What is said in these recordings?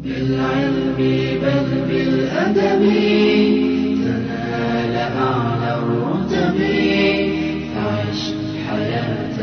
بالعلم بل بالأدب تنال أعلى الرتب فعش حياة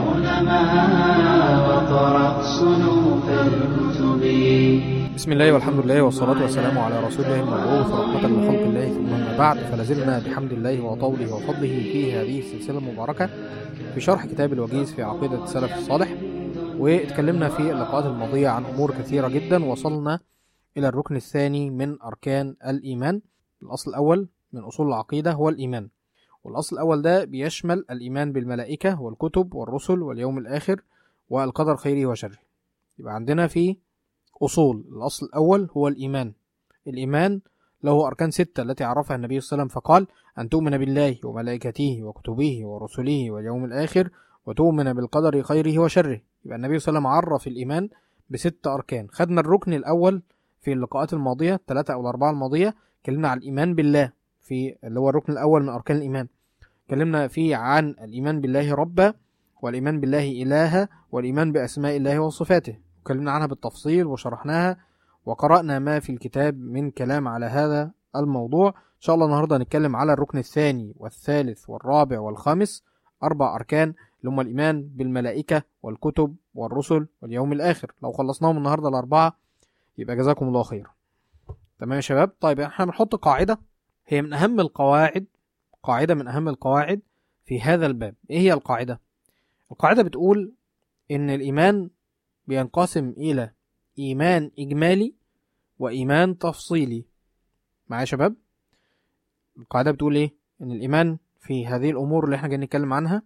العلماء وقرأ صنوف الكتب بسم الله والحمد لله والصلاة والسلام على رسول الله المبعوث رحمة لخلق الله ثم أما بعد فلازلنا بحمد الله وطوله وفضله في هذه السلسلة المباركة في شرح كتاب الوجيز في عقيدة السلف الصالح واتكلمنا في اللقاءات الماضية عن أمور كثيرة جدا وصلنا إلى الركن الثاني من أركان الإيمان الأصل الأول من أصول العقيدة هو الإيمان والأصل الأول ده بيشمل الإيمان بالملائكة والكتب والرسل واليوم الآخر والقدر خيره وشره يبقى عندنا في أصول الأصل الأول هو الإيمان الإيمان له أركان ستة التي عرفها النبي صلى الله عليه وسلم فقال أن تؤمن بالله وملائكته وكتبه ورسله واليوم الآخر وتؤمن بالقدر خيره وشره يبقى النبي صلى الله عليه وسلم عرف الإيمان بست أركان خدنا الركن الأول في اللقاءات الماضية الثلاثة أو الأربعة الماضية اتكلمنا عن الإيمان بالله في اللي هو الركن الأول من أركان الإيمان اتكلمنا فيه عن الإيمان بالله ربا والإيمان بالله إلها والإيمان بأسماء الله وصفاته اتكلمنا عنها بالتفصيل وشرحناها وقرأنا ما في الكتاب من كلام على هذا الموضوع إن شاء الله النهاردة هنتكلم على الركن الثاني والثالث والرابع والخامس أربع أركان اللي هم الإيمان بالملائكة والكتب والرسل واليوم الآخر لو خلصناهم النهاردة الأربعة يبقى جزاكم الله خير تمام يا شباب طيب احنا بنحط قاعدة هي من أهم القواعد قاعدة من أهم القواعد في هذا الباب إيه هي القاعدة؟ القاعدة بتقول إن الإيمان بينقسم إلى إيمان إجمالي وإيمان تفصيلي معايا يا شباب القاعدة بتقول إيه إن الإيمان في هذه الأمور اللي إحنا جايين نتكلم عنها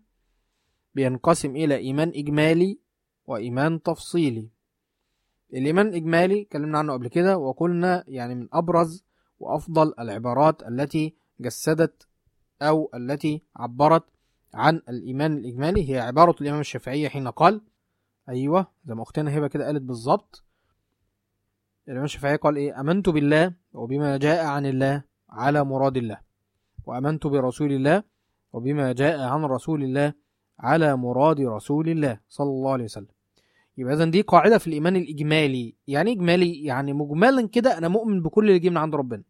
بينقسم إلى إيمان إجمالي وإيمان تفصيلي الإيمان الإجمالي اتكلمنا عنه قبل كده وقلنا يعني من أبرز وأفضل العبارات التي جسدت أو التي عبرت عن الإيمان الإجمالي هي عبارة الإمام الشافعي حين قال أيوة زي ما أختنا هبة كده قالت بالظبط الإمام الشافعي قال إيه أمنت بالله وبما جاء عن الله على مراد الله وأمنت برسول الله وبما جاء عن رسول الله على مراد رسول الله صلى الله عليه وسلم يبقى إذن دي قاعدة في الإيمان الإجمالي يعني إجمالي يعني مجملا كده أنا مؤمن بكل اللي جه من عند ربنا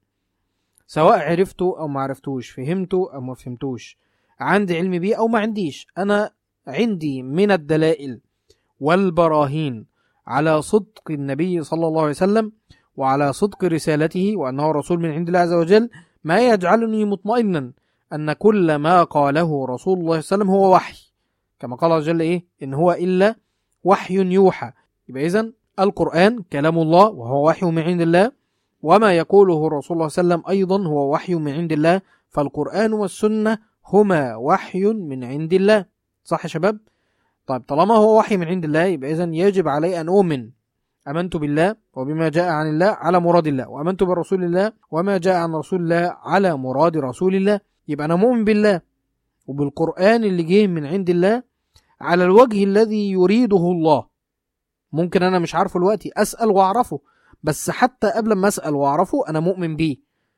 سواء عرفته أو ما عرفتوش فهمته أو ما فهمتوش عندي علم بيه أو ما عنديش أنا عندي من الدلائل والبراهين على صدق النبي صلى الله عليه وسلم وعلى صدق رسالته وأنه رسول من عند الله عز وجل ما يجعلني مطمئنا أن كل ما قاله رسول الله صلى الله عليه وسلم هو وحي كما قال عز وجل إيه إن هو إلا وحي يوحى يبقى إذن القرآن كلام الله وهو وحي من عند الله وما يقوله الرسول الله صلى الله عليه وسلم أيضا هو وحي من عند الله فالقرآن والسنة هما وحي من عند الله صح يا شباب طيب طالما هو وحي من عند الله يبقى إذن يجب علي أن أؤمن أمنت بالله وبما جاء عن الله على مراد الله وأمنت برسول الله وما جاء عن رسول الله على مراد رسول الله يبقى أنا مؤمن بالله وبالقرآن اللي جه من عند الله على الوجه الذي يريده الله ممكن أنا مش عارفه دلوقتي أسأل وأعرفه بس حتى قبل ما أسأل وأعرفه أنا مؤمن بيه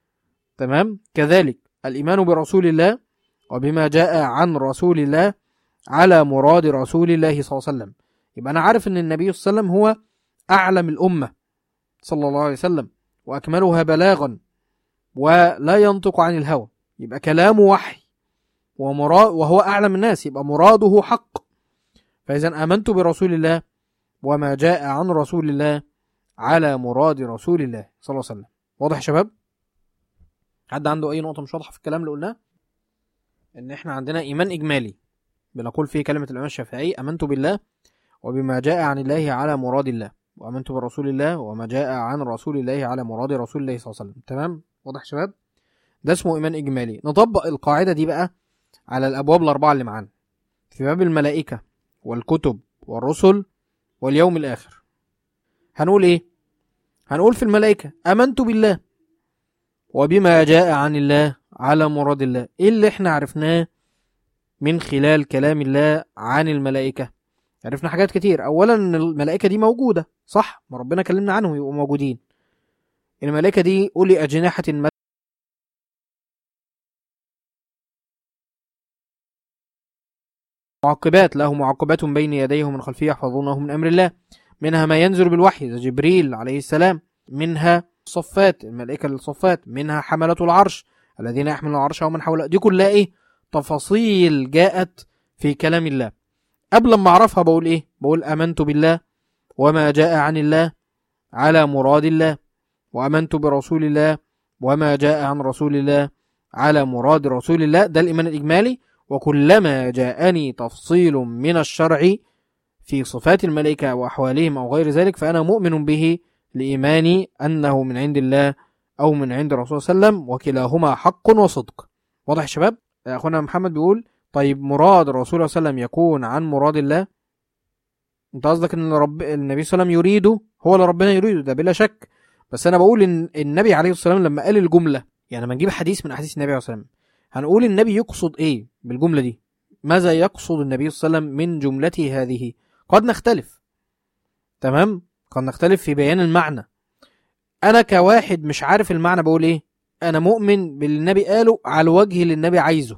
تمام كذلك الإيمان برسول الله وبما جاء عن رسول الله على مراد رسول الله صلى الله عليه وسلم يبقى أنا عارف أن النبي صلى الله عليه وسلم هو أعلم الأمة صلى الله عليه وسلم وأكملها بلاغا ولا ينطق عن الهوى يبقى كلامه وحي ومراد وهو أعلم الناس يبقى مراده حق فإذا آمنت برسول الله وما جاء عن رسول الله على مراد رسول الله صلى الله عليه وسلم واضح يا شباب حد عنده أي نقطة مش واضحة في الكلام اللي قلناه إن إحنا عندنا إيمان إجمالي بنقول فيه كلمة الإمام الشافعي آمنت بالله وبما جاء عن الله على مراد الله وآمنت برسول الله وما جاء عن رسول الله على مراد رسول الله صلى الله عليه وسلم تمام واضح يا شباب ده اسمه إيمان إجمالي نطبق القاعدة دي بقى على الأبواب الأربعة اللي معانا في باب الملائكة والكتب والرسل واليوم الآخر هنقول إيه هنقول في الملائكة آمنت بالله وبما جاء عن الله على مراد الله إيه اللي إحنا عرفناه من خلال كلام الله عن الملائكة عرفنا حاجات كتير أولا إن الملائكة دي موجودة صح ما ربنا كلمنا عنهم يبقوا موجودين الملائكة دي أولي أجنحة معقبات له معقبات بين يديه من خلفه يحفظونه من أمر الله منها ما ينزل بالوحي زي جبريل عليه السلام منها الصفات الملائكة الصفات منها حملة العرش الذين يحملون العرش ومن حوله دي كلها ايه تفاصيل جاءت في كلام الله قبل ما اعرفها بقول ايه بقول امنت بالله وما جاء عن الله على مراد الله وامنت برسول الله وما جاء عن رسول الله على مراد رسول الله ده الايمان الاجمالي وكلما جاءني تفصيل من الشرع في صفات الملائكة وأحوالهم أو غير ذلك فأنا مؤمن به لإيماني أنه من عند الله أو من عند الرسول صلى الله عليه وسلم وكلاهما حق وصدق واضح يا شباب أخونا محمد بيقول طيب مراد الرسول صلى الله عليه وسلم يكون عن مراد الله انت قصدك ان رب النبي صلى الله عليه وسلم يريده هو اللي ربنا يريده ده بلا شك بس انا بقول ان النبي عليه الصلاه والسلام لما قال الجمله يعني لما نجيب حديث من احاديث النبي عليه الصلاه والسلام هنقول النبي يقصد ايه بالجمله دي ماذا يقصد النبي صلى الله عليه وسلم من جملته هذه قد نختلف تمام قد نختلف في بيان المعنى انا كواحد مش عارف المعنى بقول ايه انا مؤمن باللي النبي قاله على الوجه اللي النبي عايزه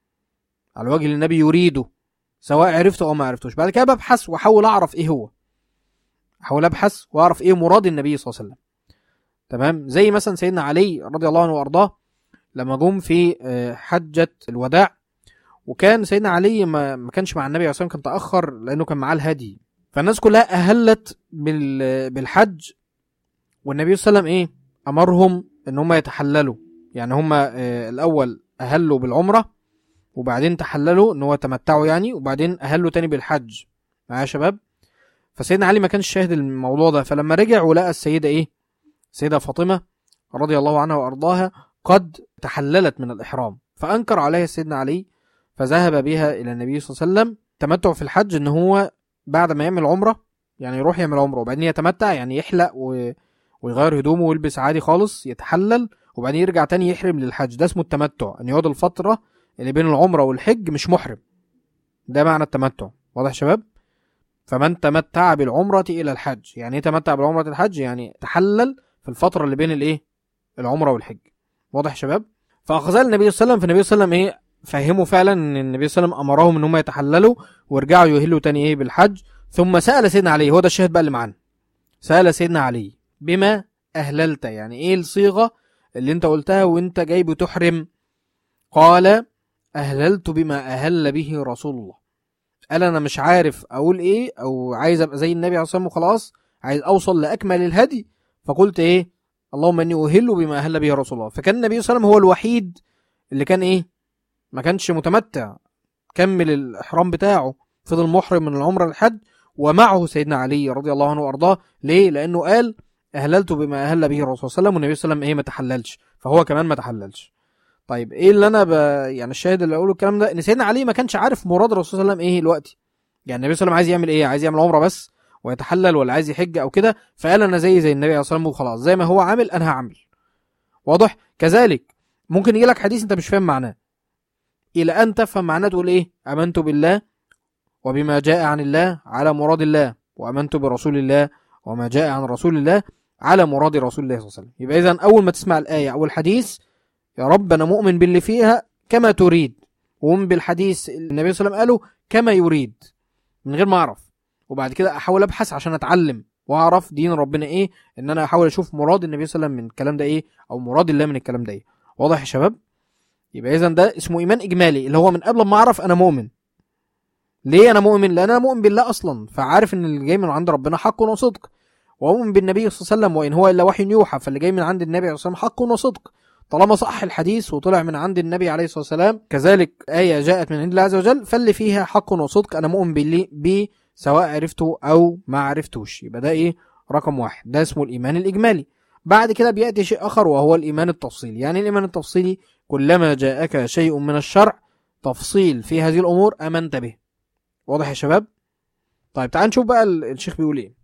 على الوجه اللي النبي يريده سواء عرفته او ما عرفتوش بعد كده ببحث واحاول اعرف ايه هو احاول ابحث واعرف ايه مراد النبي صلى الله عليه وسلم تمام زي مثلا سيدنا علي رضي الله عنه وارضاه لما جم في آه، حجة الوداع وكان سيدنا علي ما, ما كانش مع النبي عليه الصلاه والسلام كان تاخر لانه كان معاه الهدي فالناس كلها اهلت بال بالحج والنبي صلى الله عليه وسلم ايه امرهم ان هم يتحللوا يعني هم آه، الاول اهلوا بالعمره وبعدين تحللوا ان هو تمتعوا يعني وبعدين اهلوا تاني بالحج معايا يا شباب فسيدنا علي ما كانش شاهد الموضوع ده فلما رجع ولقى السيده ايه السيده فاطمه رضي الله عنها وارضاها قد تحللت من الاحرام فانكر عليها سيدنا علي فذهب بها الى النبي صلى الله عليه وسلم تمتع في الحج ان هو بعد ما يعمل عمره يعني يروح يعمل عمره وبعدين يتمتع يعني يحلق و... ويغير هدومه ويلبس عادي خالص يتحلل وبعدين يرجع تاني يحرم للحج ده اسمه التمتع ان يقعد الفتره اللي بين العمره والحج مش محرم ده معنى التمتع واضح يا شباب فمن تمتع بالعمرة إلى الحج يعني ايه تمتع بالعمرة إلى الحج يعني تحلل في الفترة اللي بين الايه العمرة والحج واضح يا شباب فأخذها النبي صلى الله عليه وسلم فالنبي صلى الله عليه وسلم ايه فهموا فعلا ان النبي صلى الله عليه وسلم امرهم ان هم يتحللوا ويرجعوا يهلوا تاني ايه بالحج ثم سأل سيدنا علي هو ده الشاهد بقى اللي معانا سأل سيدنا علي بما أهللت يعني ايه الصيغة اللي انت قلتها وانت جاي بتحرم قال أهللت بما أهل به رسول الله قال أنا مش عارف أقول إيه أو عايز أبقى زي النبي عليه الصلاة والسلام وخلاص عايز أوصل لأكمل الهدي فقلت إيه اللهم إني أهل بما أهل به رسول الله فكان النبي صلى الله عليه وسلم هو الوحيد اللي كان إيه ما كانش متمتع كمل الإحرام بتاعه فضل محرم من العمرة للحج ومعه سيدنا علي رضي الله عنه وأرضاه ليه لأنه قال أهللت بما أهل به الرسول صلى الله عليه وسلم والنبي صلى الله عليه وسلم إيه ما تحللش فهو كمان ما تحللش طيب ايه اللي انا ب... يعني الشاهد اللي اقوله الكلام ده ان سيدنا علي ما كانش عارف مراد الرسول صلى الله عليه وسلم ايه دلوقتي يعني النبي صلى الله عليه وسلم عايز يعمل ايه عايز يعمل عمره بس ويتحلل ولا عايز يحج او كده فقال انا زي زي النبي عليه الصلاه والسلام وخلاص زي ما هو عامل انا هعمل واضح كذلك ممكن يجي لك حديث انت مش فاهم معناه الى ان تفهم معناه تقول ايه امنت بالله وبما جاء عن الله على مراد الله وامنت برسول الله وما جاء عن رسول الله على مراد رسول الله صلى الله عليه وسلم يبقى اذا اول ما تسمع الايه او الحديث يا رب انا مؤمن باللي فيها كما تريد ومؤمن بالحديث النبي صلى الله عليه وسلم قاله كما يريد من غير ما اعرف وبعد كده احاول ابحث عشان اتعلم واعرف دين ربنا ايه ان انا احاول اشوف مراد النبي صلى الله عليه وسلم من الكلام ده ايه او مراد الله من الكلام ده ايه واضح يا شباب يبقى اذا ده اسمه ايمان اجمالي اللي هو من قبل ما اعرف انا مؤمن ليه انا مؤمن لان انا مؤمن بالله اصلا فعارف ان اللي جاي من عند ربنا حق وصدق وأؤمن بالنبي صلى الله عليه وسلم وإن هو إلا وحي يوحى فاللي جاي من عند النبي عليه الصلاة والسلام حق وصدق طالما صح الحديث وطلع من عند النبي عليه الصلاة والسلام كذلك آية جاءت من عند الله عز وجل فاللي فيها حق وصدق أنا مؤمن باللي بيه سواء عرفته أو ما عرفتوش يبقى ده إيه رقم واحد ده اسمه الإيمان الإجمالي بعد كده بيأتي شيء آخر وهو الإيمان التفصيلي يعني الإيمان التفصيلي كلما جاءك شيء من الشرع تفصيل في هذه الأمور أمنت به واضح يا شباب طيب تعال نشوف بقى ال- الشيخ بيقول ايه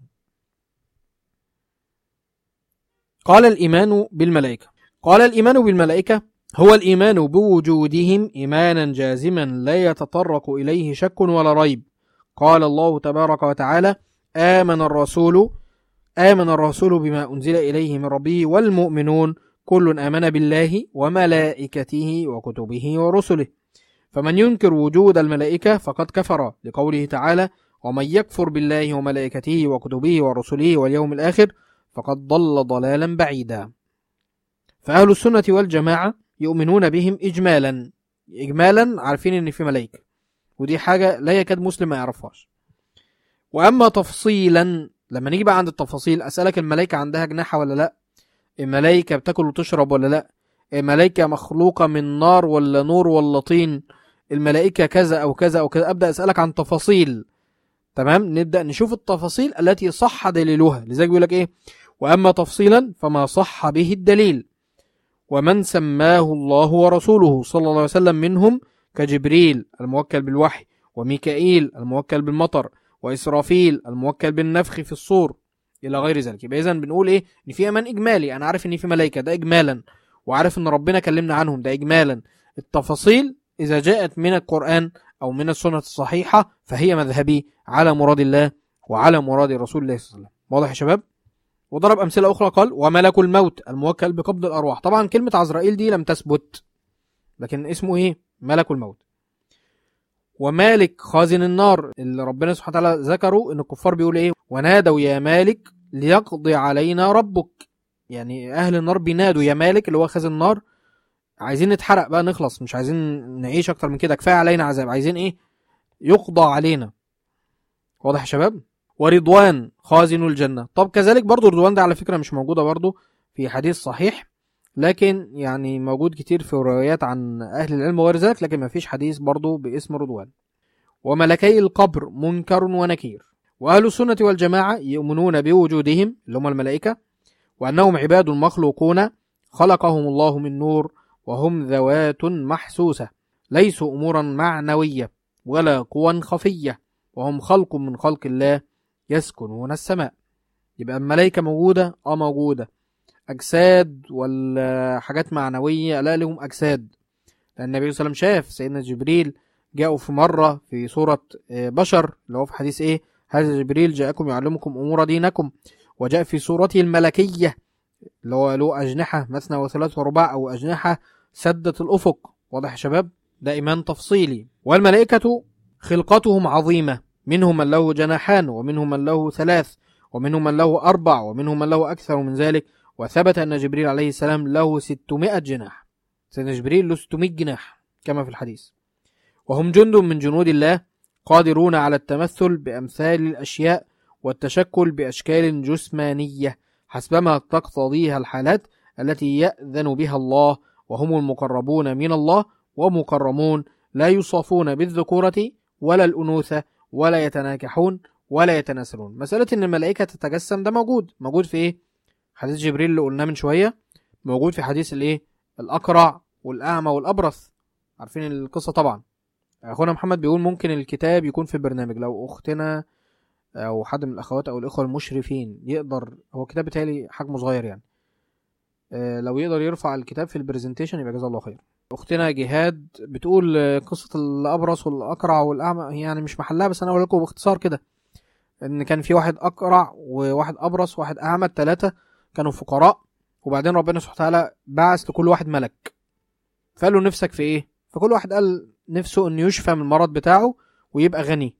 قال الإيمان بالملائكة قال الإيمان بالملائكة هو الإيمان بوجودهم إيمانا جازما لا يتطرق إليه شك ولا ريب قال الله تبارك وتعالى آمن الرسول آمن الرسول بما أنزل إليه من ربه والمؤمنون كل آمن بالله وملائكته وكتبه ورسله فمن ينكر وجود الملائكة فقد كفر لقوله تعالى ومن يكفر بالله وملائكته وكتبه ورسله واليوم الآخر فقد ضل ضلالا بعيدا فأهل السنة والجماعة يؤمنون بهم إجمالا إجمالا عارفين إن في ملائكة ودي حاجة لا يكاد مسلم ما يعرفهاش وأما تفصيلا لما نيجي بقى عند التفاصيل أسألك الملائكة عندها جناحة ولا لأ الملائكة بتاكل وتشرب ولا لأ الملائكة مخلوقة من نار ولا نور ولا طين الملائكة كذا أو كذا أو كذا أبدأ أسألك عن تفاصيل تمام نبدأ نشوف التفاصيل التي صح دليلها لذلك بيقول لك إيه وأما تفصيلا فما صح به الدليل ومن سماه الله ورسوله صلى الله عليه وسلم منهم كجبريل الموكل بالوحي وميكائيل الموكل بالمطر وإسرافيل الموكل بالنفخ في الصور إلى غير ذلك يبقى إذا بنقول إيه إن في أمان إجمالي أنا عارف إن في ملائكة ده إجمالا وعارف إن ربنا كلمنا عنهم ده إجمالا التفاصيل إذا جاءت من القرآن أو من السنة الصحيحة فهي مذهبي على مراد الله وعلى مراد رسول الله صلى الله عليه وسلم واضح يا شباب وضرب أمثلة أخرى قال وملك الموت الموكل بقبض الأرواح طبعا كلمة عزرائيل دي لم تثبت لكن اسمه إيه ملك الموت ومالك خازن النار اللي ربنا سبحانه وتعالى ذكره ان الكفار بيقول ايه ونادوا يا مالك ليقضي علينا ربك يعني اهل النار بينادوا يا مالك اللي هو خازن النار عايزين نتحرق بقى نخلص مش عايزين نعيش اكتر من كده كفايه علينا عذاب عايزين ايه يقضى علينا واضح يا شباب ورضوان خازن الجنه طب كذلك برضو رضوان ده على فكره مش موجوده برضو في حديث صحيح لكن يعني موجود كتير في روايات عن أهل العلم وغير ذلك لكن ما فيش حديث برضه باسم رضوان وملكي القبر منكر ونكير وأهل السنة والجماعة يؤمنون بوجودهم اللي هم الملائكة وأنهم عباد مخلوقون خلقهم الله من نور وهم ذوات محسوسة ليسوا أمورا معنوية ولا قوى خفية وهم خلق من خلق الله يسكنون السماء يبقى الملائكة موجودة اه موجودة أجساد ولا حاجات معنوية لا لهم أجساد لأن النبي صلى الله عليه وسلم شاف سيدنا جبريل جاءوا في مرة في صورة آه، بشر اللي هو في حديث إيه هذا جبريل جاءكم يعلمكم أمور دينكم وجاء في صورته الملكية اللي هو له أجنحة مثنى وثلاث ورباع أو أجنحة سدت الأفق واضح يا شباب ده إيمان تفصيلي والملائكة خلقتهم عظيمة منهم من له جناحان ومنهم من له ثلاث ومنهم من له أربع ومنهم من له أكثر من ذلك وثبت أن جبريل عليه السلام له 600 جناح سيدنا جبريل له 600 جناح كما في الحديث وهم جند من جنود الله قادرون على التمثل بأمثال الأشياء والتشكل بأشكال جسمانية حسبما تقتضيها الحالات التي يأذن بها الله وهم المقربون من الله ومكرمون لا يصافون بالذكورة ولا الأنوثة ولا يتناكحون ولا يتناسلون مسألة إن الملائكة تتجسم ده موجود موجود في إيه؟ حديث جبريل اللي قلناه من شوية موجود في حديث الإيه؟ الأقرع والأعمى والأبرص عارفين القصة طبعا أخونا محمد بيقول ممكن الكتاب يكون في البرنامج لو أختنا أو حد من الأخوات أو الإخوة المشرفين يقدر هو كتاب بتهيألي حجمه صغير يعني آه، لو يقدر يرفع الكتاب في البرزنتيشن يبقى جزاه الله خير اختنا جهاد بتقول آه، قصه الابرص والاقرع والاعمى هي يعني مش محلها بس انا اقول لكم باختصار كده ان كان في واحد اقرع وواحد ابرص وواحد اعمى الثلاثه كانوا فقراء وبعدين ربنا سبحانه وتعالى بعث لكل واحد ملك فقال له نفسك في ايه فكل واحد قال نفسه انه يشفى من المرض بتاعه ويبقى غني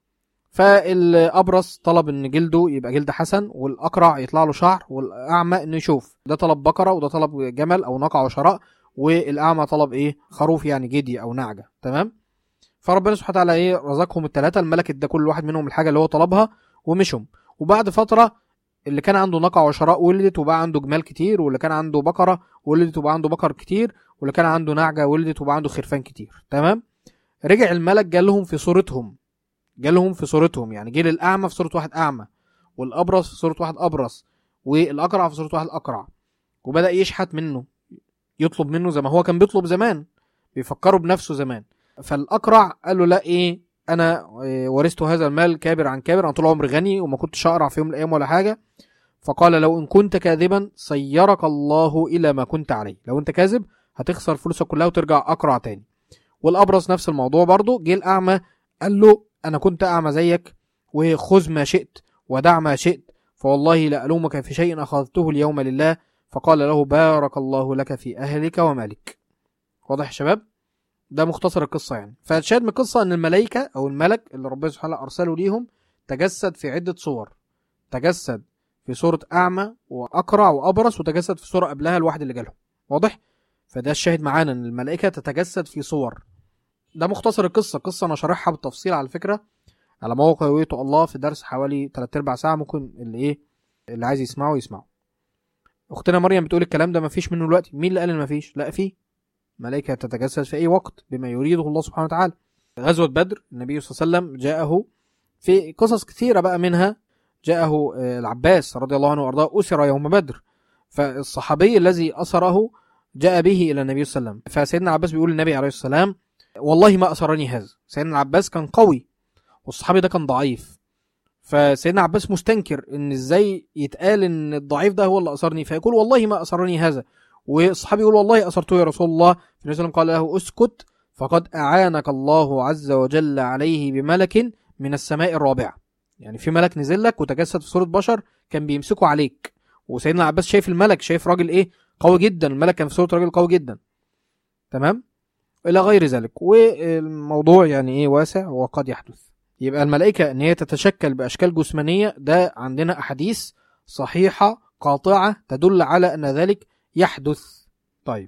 فالابرص طلب ان جلده يبقى جلد حسن والاقرع يطلع له شعر والاعمى انه يشوف ده طلب بقره وده طلب جمل او ناقه وشراء والاعمى طلب ايه خروف يعني جدي او نعجه تمام فربنا سبحانه وتعالى ايه رزقهم الثلاثه الملك ادى كل واحد منهم الحاجه اللي هو طلبها ومشهم وبعد فتره اللي كان عنده ناقه وشراء ولدت وبقى عنده جمال كتير واللي كان عنده بقره ولدت وبقى عنده بقر كتير واللي كان عنده نعجه ولدت وبقى عنده خرفان كتير تمام رجع الملك جالهم في صورتهم جالهم في صورتهم يعني جه للاعمى في صوره واحد اعمى والابرص في صوره واحد ابرص والاقرع في صوره واحد اقرع وبدا يشحت منه يطلب منه زي ما هو كان بيطلب زمان بيفكروا بنفسه زمان فالاقرع قال له لا ايه انا إيه، ورثت هذا المال كابر عن كابر انا طول عمري غني وما كنتش اقرع في يوم من الايام ولا حاجه فقال لو ان كنت كاذبا صيرك الله الى ما كنت عليه لو انت كاذب هتخسر فلوسك كلها وترجع اقرع تاني والابرص نفس الموضوع برضه جه الاعمى قال له انا كنت اعمى زيك وخذ ما شئت ودع ما شئت فوالله لا الومك في شيء اخذته اليوم لله فقال له بارك الله لك في اهلك ومالك واضح يا شباب ده مختصر القصه يعني فالشاهد من القصه ان الملائكه او الملك اللي ربنا سبحانه وتعالى ارسله ليهم تجسد في عده صور تجسد في صورة أعمى وأقرع وأبرص وتجسد في صورة قبلها الواحد اللي جالهم واضح؟ فده الشاهد معانا إن الملائكة تتجسد في صور ده مختصر القصة قصة أنا شارحها بالتفصيل على فكرة على موقع ويتو الله في درس حوالي 3 أرباع ساعة ممكن اللي إيه اللي عايز يسمعه يسمعه أختنا مريم بتقول الكلام ده مفيش منه دلوقتي مين اللي قال إن مفيش؟ لا فيه ملائكة تتجسد في أي وقت بما يريده الله سبحانه وتعالى غزوة بدر النبي صلى الله عليه وسلم جاءه في قصص كثيرة بقى منها جاءه آه، العباس رضي الله عنه وأرضاه أسر يوم بدر فالصحابي الذي أسره جاء به إلى النبي صلى الله عليه وسلم فسيدنا العباس بيقول للنبي عليه السلام والله ما أسرني هذا سيدنا العباس كان قوي والصحابي ده كان ضعيف فسيدنا عباس مستنكر ان ازاي يتقال ان الضعيف ده هو اللي اسرني فيقول والله ما اسرني هذا والصحابي يقول والله اسرته يا رسول الله فالنبي صلى الله عليه وسلم قال له اسكت فقد اعانك الله عز وجل عليه بملك من السماء الرابعه يعني في ملك نزل لك وتجسد في صوره بشر كان بيمسكه عليك وسيدنا عباس شايف الملك شايف راجل ايه قوي جدا الملك كان في صوره راجل قوي جدا تمام الى غير ذلك والموضوع يعني ايه واسع وقد يحدث يبقى الملائكة ان هي تتشكل باشكال جسمانية ده عندنا احاديث صحيحة قاطعة تدل على ان ذلك يحدث طيب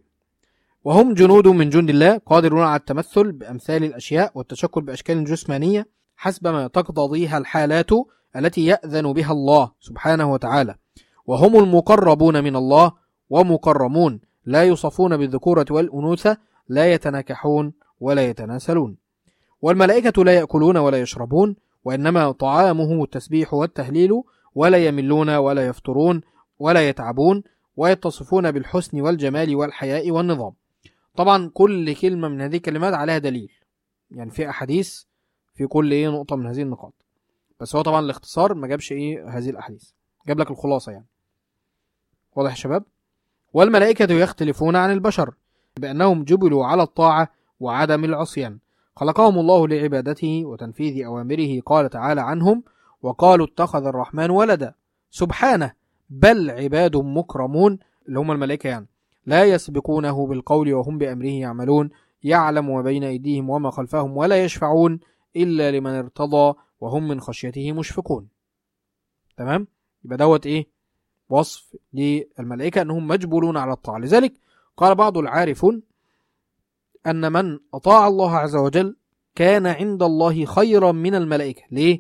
وهم جنود من جند الله قادرون على التمثل بامثال الاشياء والتشكل باشكال جسمانية حسب ما تقتضيها الحالات التي يأذن بها الله سبحانه وتعالى وهم المقربون من الله ومكرمون لا يوصفون بالذكورة والأنوثة لا يتناكحون ولا يتناسلون والملائكة لا يأكلون ولا يشربون وإنما طعامهم التسبيح والتهليل ولا يملون ولا يفطرون ولا يتعبون ويتصفون بالحسن والجمال والحياء والنظام طبعا كل كلمة من هذه الكلمات عليها دليل يعني في أحاديث في كل إيه نقطة من هذه النقاط بس هو طبعا الاختصار ما جابش إيه هذه الأحاديث جاب لك الخلاصة يعني واضح يا شباب والملائكة يختلفون عن البشر بأنهم جبلوا على الطاعة وعدم العصيان خلقهم الله لعبادته وتنفيذ أوامره قال تعالى عنهم وقالوا اتخذ الرحمن ولدا سبحانه بل عباد مكرمون اللي هم الملائكة يعني لا يسبقونه بالقول وهم بأمره يعملون يعلم ما بين أيديهم وما خلفهم ولا يشفعون إلا لمن ارتضى وهم من خشيته مشفقون تمام يبقى دوت إيه وصف للملائكة أنهم مجبولون على الطاعة لذلك قال بعض العارفون أن من أطاع الله عز وجل كان عند الله خيرا من الملائكة ليه؟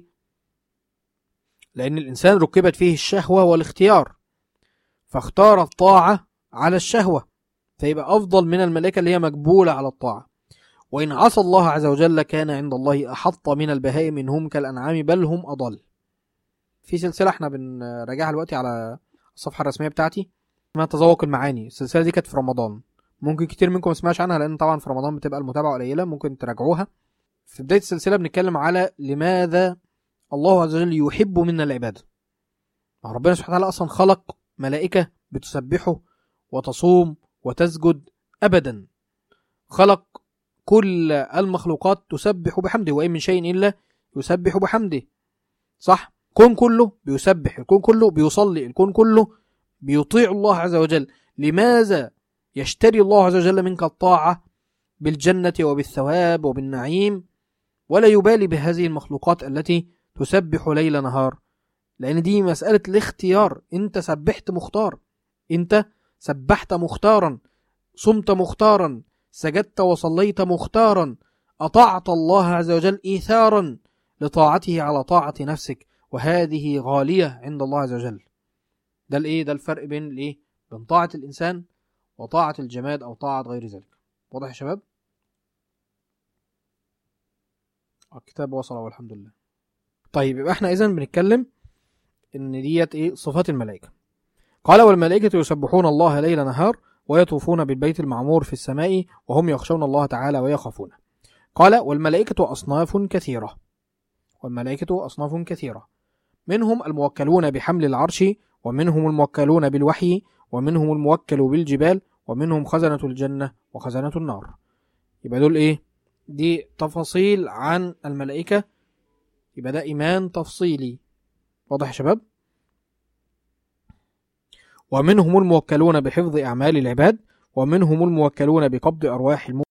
لأن الإنسان ركبت فيه الشهوة والاختيار فاختار الطاعة على الشهوة فيبقى أفضل من الملائكة اللي هي مجبولة على الطاعة وإن عصى الله عز وجل كان عند الله أحط من البهائم منهم كالأنعام بل هم أضل في سلسلة احنا بنراجعها دلوقتي على الصفحة الرسمية بتاعتي اسمها تذوق المعاني السلسلة دي كانت في رمضان ممكن كتير منكم ما سمعش عنها لان طبعا في رمضان بتبقى المتابعه قليله ممكن تراجعوها في بدايه السلسله بنتكلم على لماذا الله عز وجل يحب منا العباده ما ربنا سبحانه وتعالى اصلا خلق ملائكه بتسبحه وتصوم وتسجد ابدا خلق كل المخلوقات تسبح بحمده وان من شيء الا يسبح بحمده صح الكون كله بيسبح الكون كله بيصلي الكون كله بيطيع الله عز وجل لماذا يشتري الله عز وجل منك الطاعة بالجنة وبالثواب وبالنعيم ولا يبالي بهذه المخلوقات التي تسبح ليل نهار لأن دي مسألة الاختيار أنت سبحت مختار أنت سبحت مختارا صمت مختارا سجدت وصليت مختارا أطعت الله عز وجل إيثارا لطاعته على طاعة نفسك وهذه غالية عند الله عز وجل ده الايه ده الفرق بين الايه بين طاعة الإنسان وطاعة الجماد أو طاعة غير ذلك واضح يا شباب الكتاب وصل والحمد لله طيب يبقى احنا اذا بنتكلم ان ديت ايه صفات الملائكه قال والملائكه يسبحون الله ليل نهار ويطوفون بالبيت المعمور في السماء وهم يخشون الله تعالى ويخافونه قال والملائكه اصناف كثيره والملائكه اصناف كثيره منهم الموكلون بحمل العرش ومنهم الموكلون بالوحي ومنهم الموكل بالجبال ومنهم خزنة الجنة وخزنة النار يبقى دول ايه دي تفاصيل عن الملائكة يبقى ده إيمان تفصيلي واضح يا شباب ومنهم الموكلون بحفظ أعمال العباد ومنهم الموكلون بقبض أرواح الم...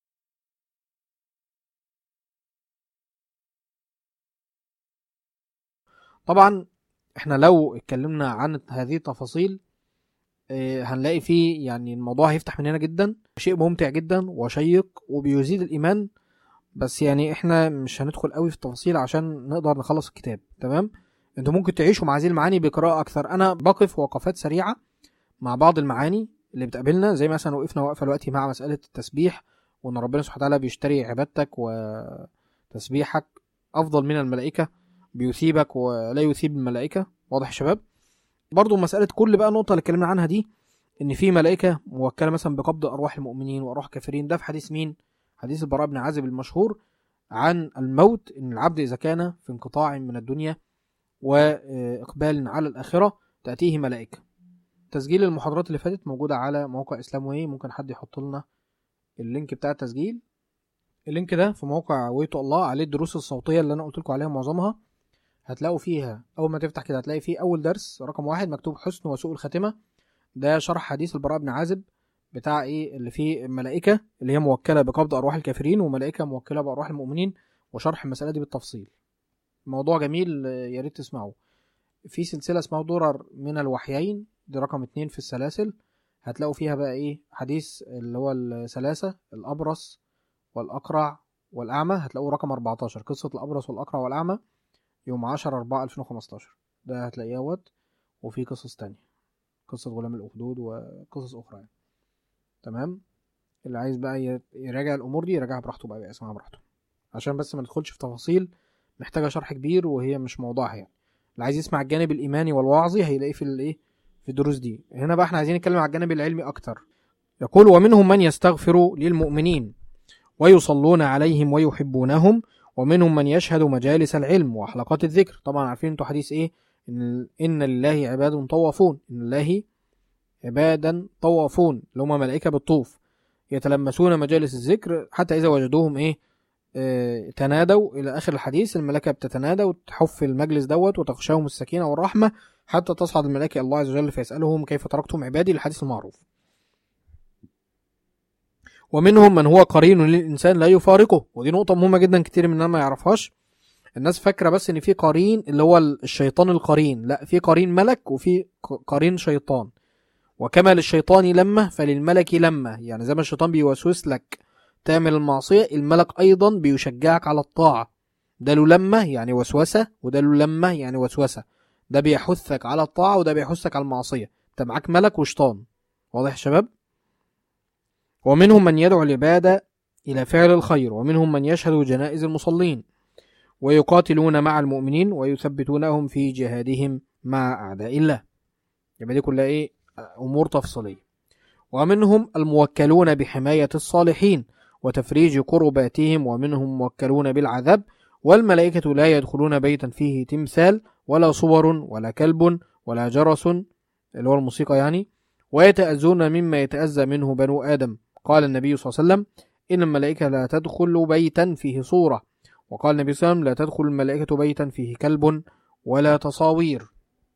طبعا احنا لو اتكلمنا عن هذه التفاصيل آه، هنلاقي فيه يعني الموضوع هيفتح مننا جدا شيء ممتع جدا وشيق وبيزيد الايمان بس يعني احنا مش هندخل قوي في التفاصيل عشان نقدر نخلص الكتاب تمام انتوا ممكن تعيشوا مع هذه المعاني بقراءة اكثر انا بقف وقفات سريعة مع بعض المعاني اللي بتقابلنا زي مثلا وقفنا وقفة دلوقتي مع مسألة التسبيح وان ربنا سبحانه وتعالى بيشتري عبادتك وتسبيحك افضل من الملائكة بيثيبك ولا يثيب الملائكة واضح يا شباب برضو مسألة كل بقى نقطة اللي اتكلمنا عنها دي ان في ملائكة موكلة مثلا بقبض ارواح المؤمنين وارواح الكافرين ده في حديث مين حديث البراء بن عازب المشهور عن الموت ان العبد اذا كان في انقطاع من الدنيا واقبال على الاخره تاتيه ملائكه تسجيل المحاضرات اللي فاتت موجوده على موقع اسلام واي ممكن حد يحط لنا اللينك بتاع التسجيل اللينك ده في موقع ويتو الله عليه الدروس الصوتيه اللي انا قلت لكم عليها معظمها هتلاقوا فيها اول ما تفتح كده هتلاقي فيه اول درس رقم واحد مكتوب حسن وسوء الخاتمه ده شرح حديث البراء بن عازب بتاع ايه اللي فيه الملائكه اللي هي موكله بقبض ارواح الكافرين وملائكه موكله بارواح المؤمنين وشرح المساله دي بالتفصيل موضوع جميل آه، يا ريت تسمعوه في سلسله اسمها درر من الوحيين دي رقم اتنين في السلاسل هتلاقوا فيها بقى ايه حديث اللي هو الثلاثه الابرص والاقرع والاعمى هتلاقوه رقم 14 قصه الابرص والاقرع والاعمى يوم 10 4 2015 ده هتلاقيه اهوت وفي قصص تانية قصة غلام الأخدود وقصص أخرى يعني. تمام اللي عايز بقى ي- يراجع الأمور دي يراجعها براحته بقى يسمعها براحته عشان بس ما ندخلش في تفاصيل محتاجة شرح كبير وهي مش موضوعها يعني اللي عايز يسمع الجانب الإيماني والوعظي هيلاقيه في الإيه في الدروس دي هنا بقى احنا عايزين نتكلم على الجانب العلمي أكتر يقول ومنهم من يستغفر للمؤمنين ويصلون عليهم ويحبونهم ومنهم من يشهد مجالس العلم وحلقات الذكر طبعا عارفين انتوا حديث ايه ان ان لله عباد طوافون ان لله عبادا طوافون اللي هم ملائكه بالطوف يتلمسون مجالس الذكر حتى اذا وجدوهم ايه آه تنادوا الى اخر الحديث الملائكه بتتنادى وتحف المجلس دوت وتغشاهم السكينه والرحمه حتى تصعد الملائكه الله عز وجل فيسالهم كيف تركتم عبادي الحديث المعروف ومنهم من هو قرين للانسان لا يفارقه ودي نقطه مهمه جدا كتير مننا ما يعرفهاش الناس فاكره بس ان في قرين اللي هو الشيطان القرين لا في قرين ملك وفي ق- قرين شيطان وكما للشيطان لمه فللملك لمه يعني زي ما الشيطان بيوسوس لك تعمل المعصيه الملك ايضا بيشجعك على الطاعه ده له لمه يعني وسوسه وده له لمه يعني وسوسه ده بيحثك على الطاعه وده بيحثك على المعصيه انت معاك ملك وشيطان واضح يا شباب ومنهم من يدعو العباد الى فعل الخير ومنهم من يشهد جنائز المصلين ويقاتلون مع المؤمنين ويثبتونهم في جهادهم مع أعداء الله يبقى دي كلها إيه أمور تفصيلية ومنهم الموكلون بحماية الصالحين وتفريج كرباتهم ومنهم موكلون بالعذاب والملائكة لا يدخلون بيتا فيه تمثال ولا صور ولا كلب ولا جرس اللي هو الموسيقى يعني ويتأذون مما يتأذى منه بنو آدم قال النبي صلى الله عليه وسلم إن الملائكة لا تدخل بيتا فيه صورة وقال النبي صلى الله عليه وسلم لا تدخل الملائكة بيتا فيه كلب ولا تصاوير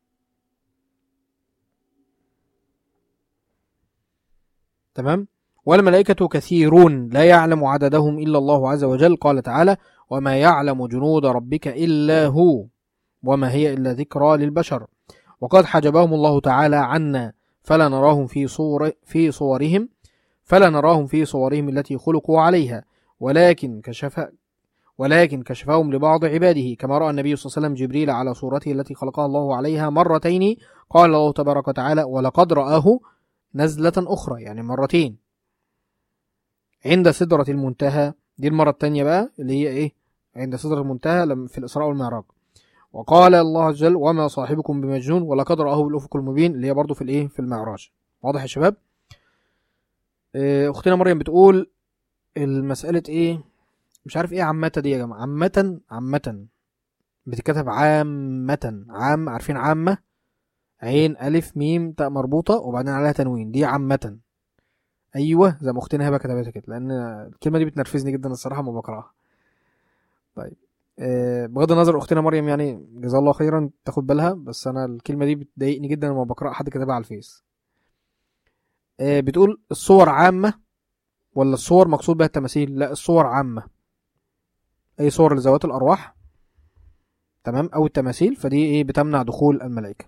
تمام والملائكة كثيرون لا يعلم عددهم إلا الله عز وجل قال تعالى وما يعلم جنود ربك إلا هو وما هي إلا ذكرى للبشر وقد حجبهم الله تعالى عنا فلا نراهم في صور في صورهم فلا نراهم في صورهم التي خلقوا عليها ولكن كشف ولكن كشفهم لبعض عباده كما رأى النبي صلى الله عليه وسلم جبريل على صورته التي خلقها الله عليها مرتين قال الله تبارك وتعالى ولقد رآه نزلة أخرى يعني مرتين عند سدرة المنتهى دي المرة التانية بقى اللي هي إيه عند سدرة المنتهى لما في الإسراء والمعراج وقال الله عز وجل وما صاحبكم بمجنون ولقد رآه بالأفق المبين اللي هي برضه في الإيه في المعراج واضح يا شباب آه، أختنا مريم بتقول المسألة إيه مش عارف ايه عامة دي يا جماعة عامة عامة بتتكتب عامة عام عارفين عامة عين ألف ميم تاء مربوطة وبعدين عليها تنوين دي عامة أيوة زي ما أختنا هبة كتبتها كده لأن الكلمة دي بتنرفزني جدا الصراحة ما بقراها طيب آه، بغض النظر أختنا مريم يعني جزاها الله خيرا تاخد بالها بس أنا الكلمة دي بتضايقني جدا لما بقرأ حد كتبها على الفيس آه، بتقول الصور عامة ولا الصور مقصود بها التماثيل لا الصور عامة اي صور لذوات الارواح تمام او التماثيل فدي ايه بتمنع دخول الملائكه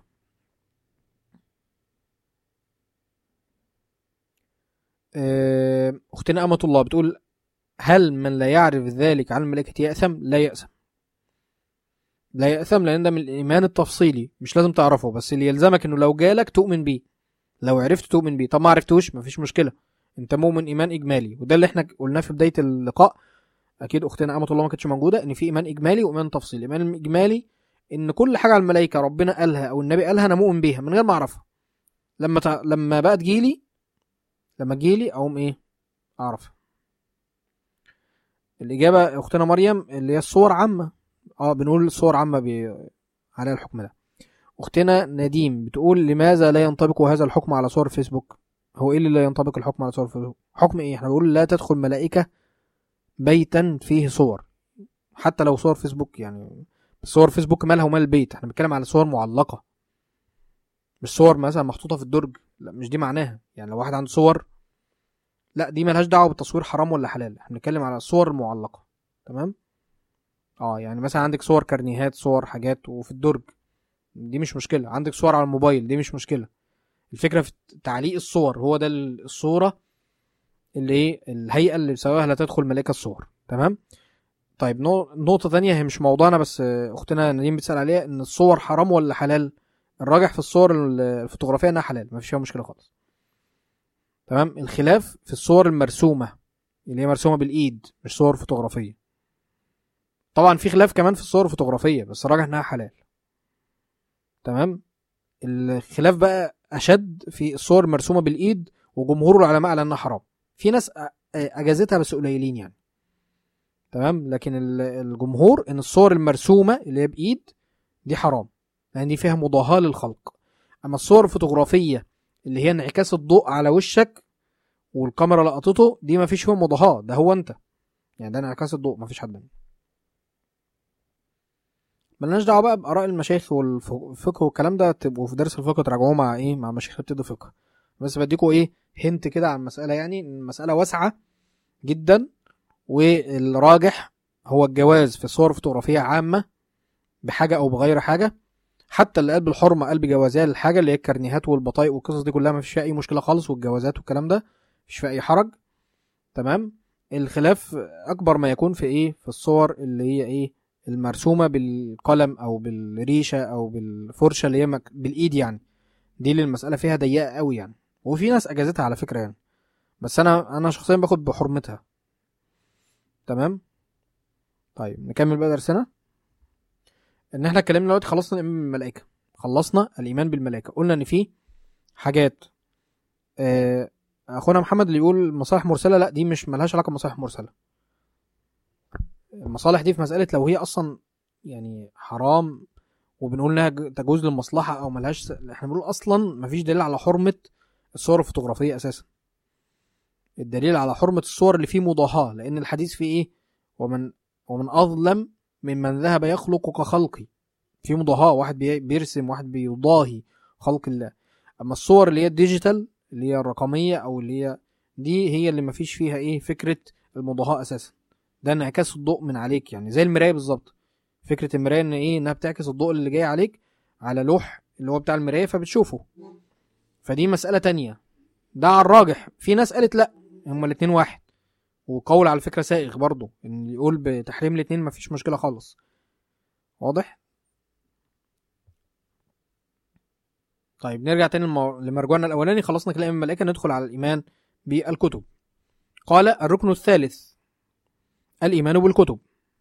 آه، اختنا امه الله بتقول هل من لا يعرف ذلك عن الملائكه ياثم لا ياثم لا ياثم لان ده من الايمان التفصيلي مش لازم تعرفه بس اللي يلزمك انه لو جالك تؤمن بيه لو عرفت تؤمن بيه طب ما عرفتوش مفيش مشكله انت مؤمن ايمان اجمالي وده اللي احنا قلناه في بدايه اللقاء اكيد اختنا امه الله ما كانتش موجوده ان في ايمان اجمالي وايمان تفصيلي الايمان الاجمالي ان كل حاجه على الملائكه ربنا قالها او النبي قالها انا مؤمن بيها من غير ما اعرفها لما تع... لما بقى تجيلي لما تجيلي اقوم ايه اعرف الاجابه اختنا مريم اللي هي الصور عامه اه بنقول الصور عامه بي... عليها الحكم ده اختنا نديم بتقول لماذا لا ينطبق هذا الحكم على صور فيسبوك هو ايه اللي لا ينطبق الحكم على صور فيسبوك حكم ايه احنا بنقول لا تدخل ملائكه بيتا فيه صور حتى لو صور فيسبوك يعني صور فيسبوك مالها ومال البيت احنا بنتكلم على صور معلقه مش صور مثلا محطوطه في الدرج لا مش دي معناها يعني لو واحد عنده صور لا دي ملهاش دعوه بالتصوير حرام ولا حلال احنا بنتكلم على الصور المعلقه تمام اه يعني مثلا عندك صور كارنيهات صور حاجات وفي الدرج دي مش مشكله عندك صور على الموبايل دي مش مشكله الفكره في تعليق الصور هو ده الصوره اللي ايه الهيئه اللي بسببها لا تدخل ملائكه الصور تمام طيب نو- نقطه تانية هي مش موضوعنا بس آه، اختنا نديم بتسال عليها ان الصور حرام ولا حلال الراجح في الصور ال- الفوتوغرافيه انها حلال ما فيش فيها مشكله خالص تمام الخلاف في الصور المرسومه اللي هي مرسومه بالايد مش صور فوتوغرافيه طبعا في خلاف كمان في الصور الفوتوغرافيه بس الراجح انها حلال تمام الخلاف بقى اشد في الصور المرسومه بالايد وجمهور العلماء على انها حرام في ناس أ- اجازتها بس قليلين يعني تمام لكن ال- الجمهور ان الصور المرسومه اللي هي بايد دي حرام لان دي فيها مضاهاه للخلق اما الصور الفوتوغرافيه اللي هي انعكاس الضوء على وشك والكاميرا لقطته دي ما فيش فيها مضاهاه ده هو انت يعني ده انعكاس الضوء ما فيش حد منه ملناش دعوه بقى باراء المشايخ والفقه والكلام ده تبقوا في درس الفقه تراجعوه مع ايه مع مشايخ بتدي فقه بس بديكوا ايه هنت كده عن المساله يعني إن المساله واسعه جدا والراجح هو الجواز في صور فوتوغرافيه عامه بحاجه او بغير حاجه حتى اللي قال بالحرمه قال بجوازها للحاجه اللي هي الكارنيهات والبطايق والقصص دي كلها ما فيش فيها اي مشكله خالص والجوازات والكلام ده مفيش فيها اي حرج تمام الخلاف اكبر ما يكون في ايه في الصور اللي هي ايه المرسومه بالقلم او بالريشه او بالفرشه اللي هي مك... بالايد يعني دي اللي المساله فيها ضيقه قوي يعني وفي ناس اجازتها على فكره يعني بس انا انا شخصيا باخد بحرمتها تمام طيب نكمل بقى درسنا ان احنا اتكلمنا دلوقتي خلصنا الايمان بالملائكه خلصنا الايمان بالملائكه قلنا ان في حاجات آه اخونا محمد اللي يقول مصالح مرسله لا دي مش ملهاش علاقه بمصالح مرسله المصالح دي في مساله لو هي اصلا يعني حرام وبنقول انها ج- تجوز للمصلحه او ملهاش س... احنا بنقول اصلا مفيش دليل على حرمه الصور الفوتوغرافيه اساسا الدليل على حرمه الصور اللي فيه مضاهاه لان الحديث فيه ايه ومن ومن اظلم ممن ذهب يخلق كخلقي في مضاهاه واحد بي- بيرسم واحد بيضاهي خلق الله اما الصور اللي هي الديجيتال اللي هي الرقميه او اللي هي دي هي اللي مفيش فيها ايه فكره المضاهاه اساسا ده انعكاس الضوء من عليك يعني زي المرايه بالظبط فكره المرايه ان ايه انها بتعكس الضوء اللي جاي عليك على لوح اللي هو بتاع المرايه فبتشوفه فدي مساله تانية ده على الراجح في ناس قالت لا هما الاتنين واحد وقول على فكره سائغ برضه ان اللي يقول بتحريم الاتنين مفيش مشكله خالص واضح طيب نرجع تاني لمو- لمرجوعنا الاولاني خلصنا كلام الملائكه ندخل على الايمان بالكتب قال الركن الثالث الايمان بالكتب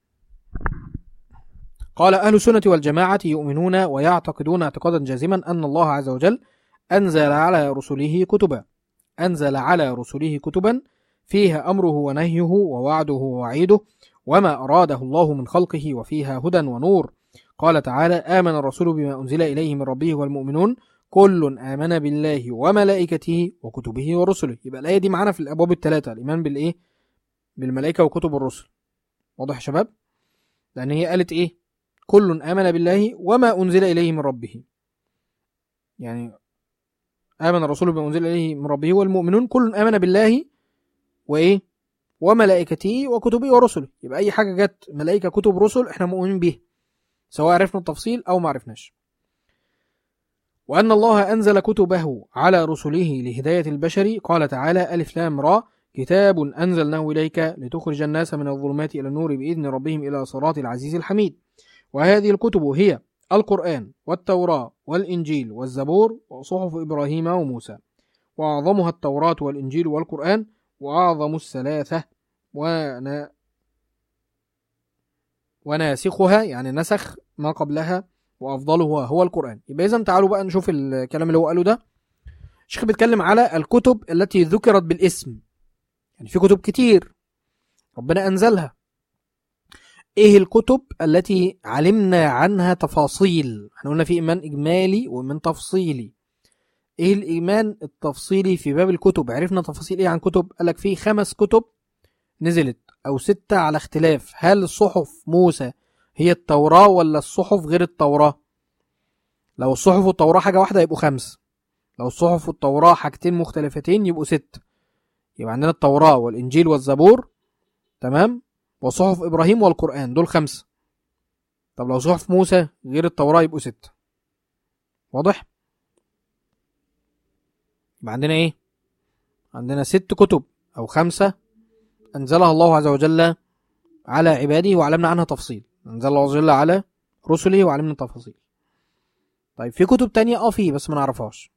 قال أهل السنة والجماعة يؤمنون ويعتقدون اعتقادا جازما أن الله عز وجل أنزل على رسله كتبا أنزل على رسله كتبا فيها أمره ونهيه ووعده ووعيده وما أراده الله من خلقه وفيها هدى ونور قال تعالى آمن الرسول بما أنزل إليه من ربه والمؤمنون كل آمن بالله وملائكته وكتبه ورسله يبقى الآية دي معانا في الأبواب الثلاثة الإيمان بالإيه بالملائكة وكتب الرسل واضح يا شباب لأن هي قالت إيه كل آمن بالله وما أنزل إليه من ربه يعني آمن الرسول بما أنزل إليه من ربه والمؤمنون كل آمن بالله وإيه وملائكته وكتبه ورسله يبقى أي حاجة جت ملائكة كتب رسل إحنا مؤمنين بيها سواء عرفنا التفصيل أو ما عرفناش وأن الله أنزل كتبه على رسله لهداية البشر قال تعالى ألف لام را كتاب أنزلناه إليك لتخرج الناس من الظلمات إلى النور بإذن ربهم إلى صراط العزيز الحميد وهذه الكتب هي القرآن والتوراة والإنجيل والزبور وصحف إبراهيم وموسى وأعظمها التوراة والإنجيل والقرآن وأعظم الثلاثة ونا وناسخها يعني نسخ ما قبلها وأفضلها هو القرآن يبقى إذا تعالوا بقى نشوف الكلام اللي هو قاله ده الشيخ بيتكلم على الكتب التي ذكرت بالاسم يعني في كتب كتير ربنا أنزلها ايه الكتب التي علمنا عنها تفاصيل احنا قلنا في ايمان اجمالي ومن تفصيلي ايه الايمان التفصيلي في باب الكتب عرفنا تفاصيل ايه عن كتب قالك في خمس كتب نزلت او ستة على اختلاف هل صحف موسى هي التوراة ولا الصحف غير التوراة لو الصحف والتوراة حاجة واحدة يبقوا خمس لو الصحف والتوراة حاجتين مختلفتين يبقوا ست يبقى عندنا التوراة والإنجيل والزبور تمام وصحف إبراهيم والقرآن دول خمسة طب لو صحف موسى غير التوراة يبقوا ستة واضح؟ يبقى عندنا إيه؟ عندنا ست كتب أو خمسة أنزلها الله عز وجل على عباده وعلمنا عنها تفصيل أنزل الله عز وجل على رسله وعلمنا تفاصيل طيب في كتب تانية اه في بس ما نعرفهاش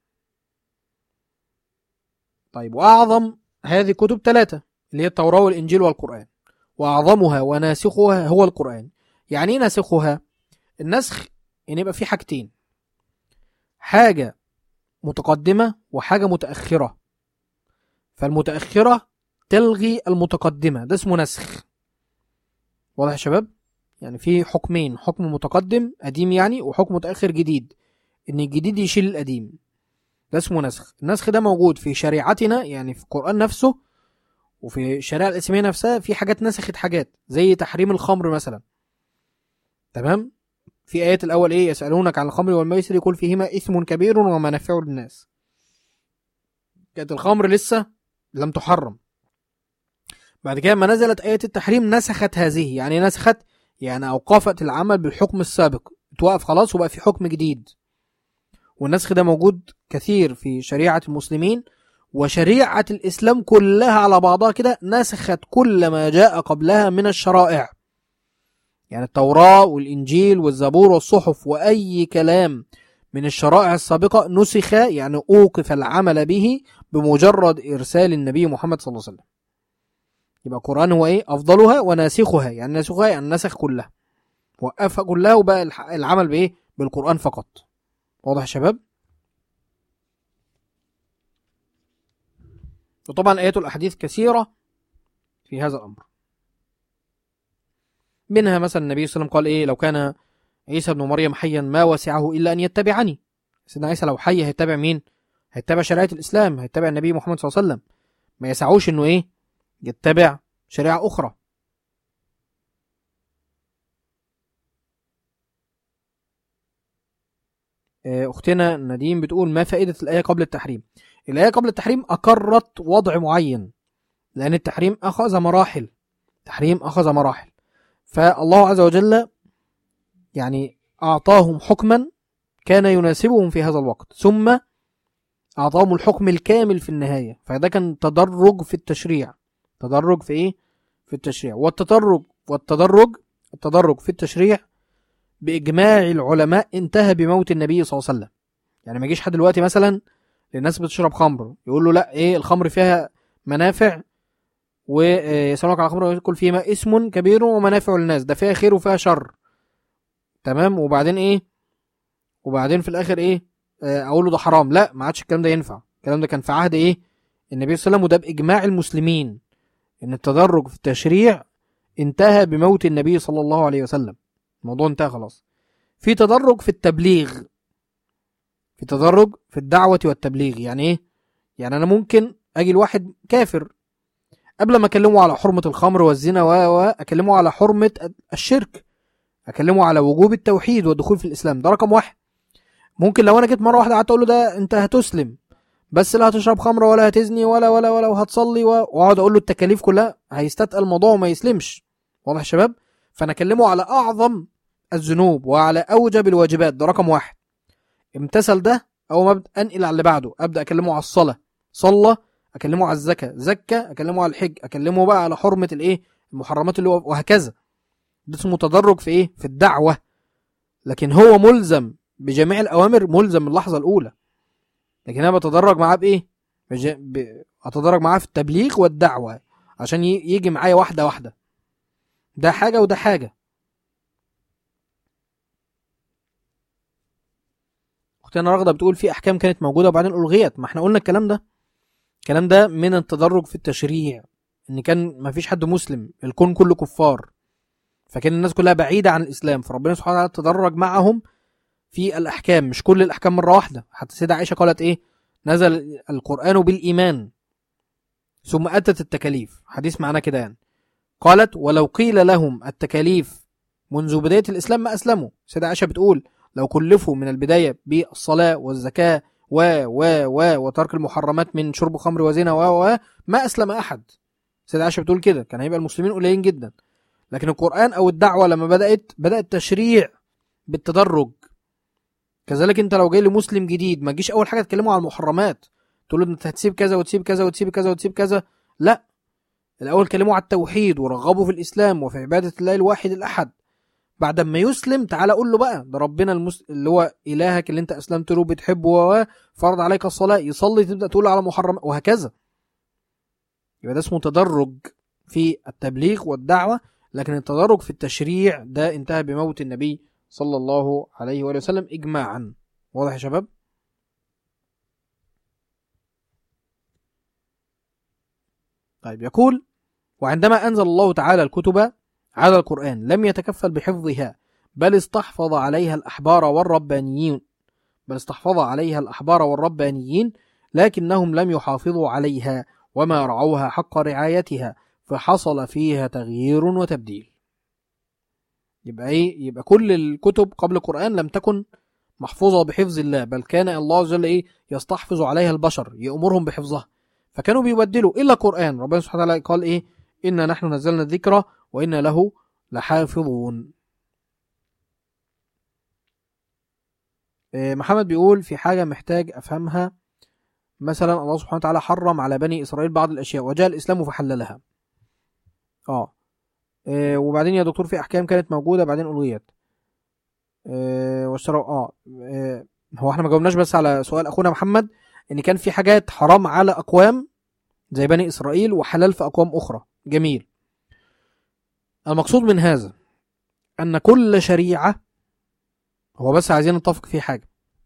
طيب وأعظم هذه كتب ثلاثة اللي هي التوراة والإنجيل والقرآن وأعظمها وناسخها هو القرآن يعني إيه ناسخها؟ النسخ إن يبقى في حاجتين حاجة متقدمة وحاجة متأخرة فالمتأخرة تلغي المتقدمة ده اسمه نسخ واضح يا شباب؟ يعني في حكمين حكم متقدم قديم يعني وحكم متأخر جديد إن الجديد يشيل القديم ده اسمه نسخ النسخ ده موجود في شريعتنا يعني في القرآن نفسه وفي الشريعة الإسلامية نفسها في حاجات نسخت حاجات زي تحريم الخمر مثلا تمام في آيات الأول إيه يسألونك عن الخمر والميسر يقول فيهما إثم كبير ومنافع للناس كانت الخمر لسه لم تحرم بعد كده ما نزلت آية التحريم نسخت هذه يعني نسخت يعني أوقفت العمل بالحكم السابق توقف خلاص وبقى في حكم جديد والنسخ ده موجود كثير في شريعة المسلمين وشريعة الإسلام كلها على بعضها كده نسخت كل ما جاء قبلها من الشرائع يعني التوراة والإنجيل والزبور والصحف وأي كلام من الشرائع السابقة نسخ يعني أوقف العمل به بمجرد إرسال النبي محمد صلى الله عليه وسلم يبقى القرآن هو إيه أفضلها وناسخها يعني ناسخها يعني نسخ كلها وقفها كلها وبقى العمل بإيه بالقرآن فقط واضح يا شباب وطبعا آيات الأحاديث كثيرة في هذا الأمر منها مثلا النبي صلى الله عليه وسلم قال إيه لو كان عيسى ابن مريم حيا ما وسعه إلا أن يتبعني سيدنا عيسى لو حي هيتبع مين هيتبع شريعة الإسلام هيتبع النبي محمد صلى الله عليه وسلم ما يسعوش إنه إيه يتبع شريعة أخرى أختنا نديم بتقول ما فائدة الآية قبل التحريم الآية قبل التحريم أقرت وضع معين لأن التحريم أخذ مراحل التحريم أخذ مراحل فالله عز وجل يعني أعطاهم حكما كان يناسبهم في هذا الوقت ثم أعطاهم الحكم الكامل في النهاية فده كان تدرج في التشريع تدرج في إيه؟ في التشريع والتدرج والتدرج التدرج في التشريع بإجماع العلماء انتهى بموت النبي صلى الله عليه وسلم يعني ما يجيش حد دلوقتي مثلا للناس بتشرب خمر يقول له لا ايه الخمر فيها منافع ويسألونك على الخمر ويقول فيما اسم كبير ومنافع للناس ده فيها خير وفيها شر تمام وبعدين ايه وبعدين في الاخر ايه اقول له ده حرام لا ما عادش الكلام ده ينفع الكلام ده كان في عهد ايه النبي صلى الله عليه وسلم وده باجماع المسلمين ان التدرج في التشريع انتهى بموت النبي صلى الله عليه وسلم الموضوع انتهى خلاص في تدرج في التبليغ في تدرج في الدعوة والتبليغ يعني ايه يعني انا ممكن اجي لواحد كافر قبل ما اكلمه على حرمة الخمر والزنا و اكلمه على حرمة الشرك اكلمه على وجوب التوحيد والدخول في الاسلام ده رقم واحد ممكن لو انا جيت مره واحده قعدت اقول له ده انت هتسلم بس لا هتشرب خمره ولا هتزني ولا ولا ولا وهتصلي واقعد اقول له التكاليف كلها هيستثقل الموضوع وما يسلمش واضح يا شباب فانا اكلمه على اعظم الذنوب وعلى أوجب الواجبات ده رقم واحد امتثل ده أو ما أبدأ أنقل على اللي بعده أبدأ أكلمه على الصلاة صلى أكلمه على الزكاة زكى أكلمه على الحج أكلمه بقى على حرمة الإيه المحرمات اللي هو وهكذا ده اسمه تدرج في إيه في الدعوة لكن هو ملزم بجميع الأوامر ملزم من اللحظة الأولى لكن أنا بتدرج معاه بإيه بج... ب... أتدرج معاه في التبليغ والدعوة عشان ي... يجي معايا واحدة واحدة ده حاجة وده حاجة اختنا رغدة بتقول في احكام كانت موجودة وبعدين الغيت ما احنا قلنا الكلام ده الكلام ده من التدرج في التشريع ان كان ما فيش حد مسلم الكون كله كفار فكان الناس كلها بعيدة عن الاسلام فربنا سبحانه وتعالى تدرج معهم في الاحكام مش كل الاحكام مرة واحدة حتى سيدة عائشة قالت ايه نزل القرآن بالايمان ثم اتت التكاليف حديث معنا كده يعني قالت ولو قيل لهم التكاليف منذ بداية الإسلام ما أسلموا سيدة عائشة بتقول لو كلفوا من البداية بالصلاة والزكاة و و و وترك المحرمات من شرب خمر وزنا و و ما أسلم أحد سيدة عائشة بتقول كده كان هيبقى المسلمين قليلين جدا لكن القرآن أو الدعوة لما بدأت بدأت تشريع بالتدرج كذلك انت لو جاي لمسلم جديد ما تجيش اول حاجه تكلمه على المحرمات تقول له انت هتسيب كذا وتسيب كذا وتسيب كذا وتسيب كذا لا الاول كلمه على التوحيد ورغبه في الاسلام وفي عباده الله الواحد الاحد بعد ما يسلم تعالى قول له بقى ده ربنا المس... اللي هو الهك اللي انت اسلمت له بتحبه و فرض عليك الصلاه يصلي تبدا تقول له على محرم وهكذا يبقى ده اسمه تدرج في التبليغ والدعوه لكن التدرج في التشريع ده انتهى بموت النبي صلى الله عليه وآله وسلم اجماعا واضح يا شباب طيب يقول وعندما أنزل الله تعالى الكتب على القرآن لم يتكفل بحفظها بل استحفظ عليها الأحبار والربانيين بل استحفظ عليها الأحبار والربانيين لكنهم لم يحافظوا عليها وما رعوها حق رعايتها فحصل فيها تغيير وتبديل يبقى ايه يبقى كل الكتب قبل القرآن لم تكن محفوظة بحفظ الله بل كان الله عز وجل ايه يستحفظ عليها البشر يأمرهم بحفظها فكانوا بيبدلوا إلا القرآن ربنا سبحانه وتعالى قال ايه إنا نحن نزلنا الذكر وإنا له لحافظون محمد بيقول في حاجة محتاج أفهمها مثلا الله سبحانه وتعالى حرم على بني إسرائيل بعض الأشياء وجاء الإسلام فحللها اه آه وبعدين يا دكتور في أحكام كانت موجودة بعدين ألغيت آه واشتروا آه, آه هو احنا ما جاوبناش بس على سؤال أخونا محمد إن كان في حاجات حرام على أقوام زي بني إسرائيل وحلال في أقوام أخرى جميل المقصود من هذا أن كل شريعة هو بس عايزين نتفق في حاجة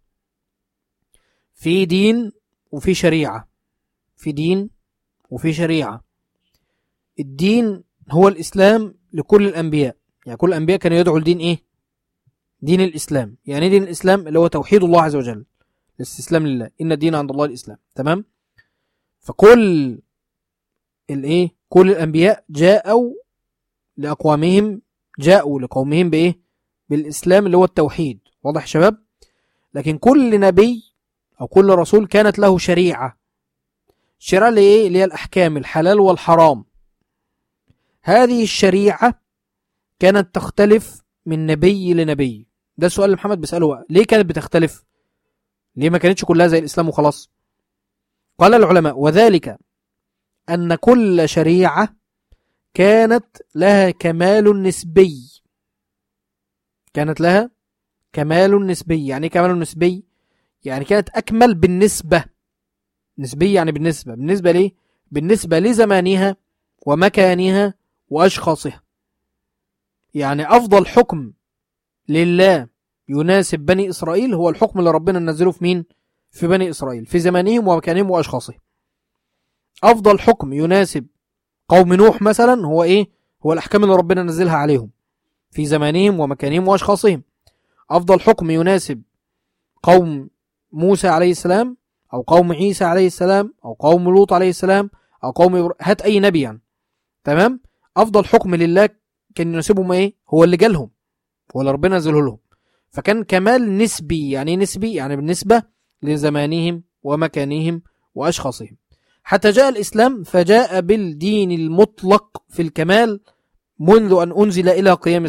في دين وفي شريعة في دين وفي شريعة الدين هو الإسلام لكل الأنبياء يعني كل الأنبياء كانوا يدعوا لدين إيه دين الإسلام يعني دين الإسلام اللي هو توحيد الله عز وجل الاستسلام لله إن الدين عند الله الإسلام تمام فكل الإيه كل الأنبياء جاءوا لأقوامهم جاءوا لقومهم بإيه بالإسلام اللي هو التوحيد واضح يا شباب لكن كل نبي أو كل رسول كانت له شريعة الشريعة اللي إيه اللي هي الأحكام الحلال والحرام هذه الشريعة كانت تختلف من نبي لنبي ده السؤال اللي محمد بيسأله بقى ليه كانت بتختلف ليه ما كانتش كلها زي الإسلام وخلاص قال العلماء وذلك أن كل شريعة كانت لها كمال نسبي كانت لها كمال نسبي يعني كمال نسبي يعني كانت أكمل بالنسبة نسبية يعني بالنسبة بالنسبة ليه بالنسبة لزمانها ومكانها وأشخاصها يعني أفضل حكم لله يناسب بني إسرائيل هو الحكم اللي ربنا نزله في مين في بني إسرائيل في زمانهم ومكانهم وأشخاصهم أفضل حكم يناسب قوم نوح مثلا هو إيه هو الأحكام اللي ربنا نزلها عليهم في زمانهم ومكانهم وأشخاصهم أفضل حكم يناسب قوم موسى عليه السلام أو قوم عيسى عليه السلام أو قوم لوط عليه السلام أو قوم إبر... هات أي نبي يعني تمام أفضل حكم لله كان يناسبهم إيه هو اللي جالهم هو اللي ربنا نزله لهم فكان كمال نسبي يعني إيه نسبي يعني بالنسبة لزمانهم ومكانهم وأشخاصهم حتى جاء الإسلام فجاء بالدين المطلق في الكمال منذ أن أنزل إلى قيام الساعة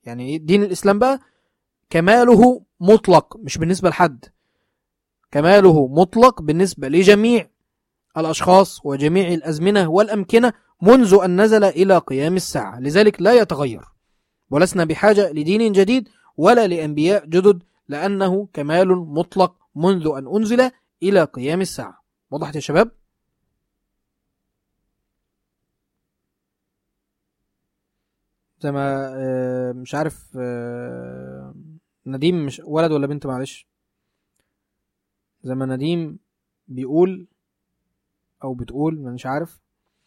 يعني إيه؟ دين الاسلام بقى كماله مطلق مش بالنسبه لحد كماله مطلق بالنسبه لجميع الاشخاص وجميع الازمنه والامكنه منذ ان نزل الى قيام الساعه لذلك لا يتغير ولسنا بحاجه لدين جديد ولا لانبياء جدد لانه كمال مطلق منذ ان انزل الى قيام الساعه وضحت يا شباب زي ما آه، مش عارف آه، نديم مش ولد ولا بنت معلش زي ما نديم بيقول او بتقول ما مش عارف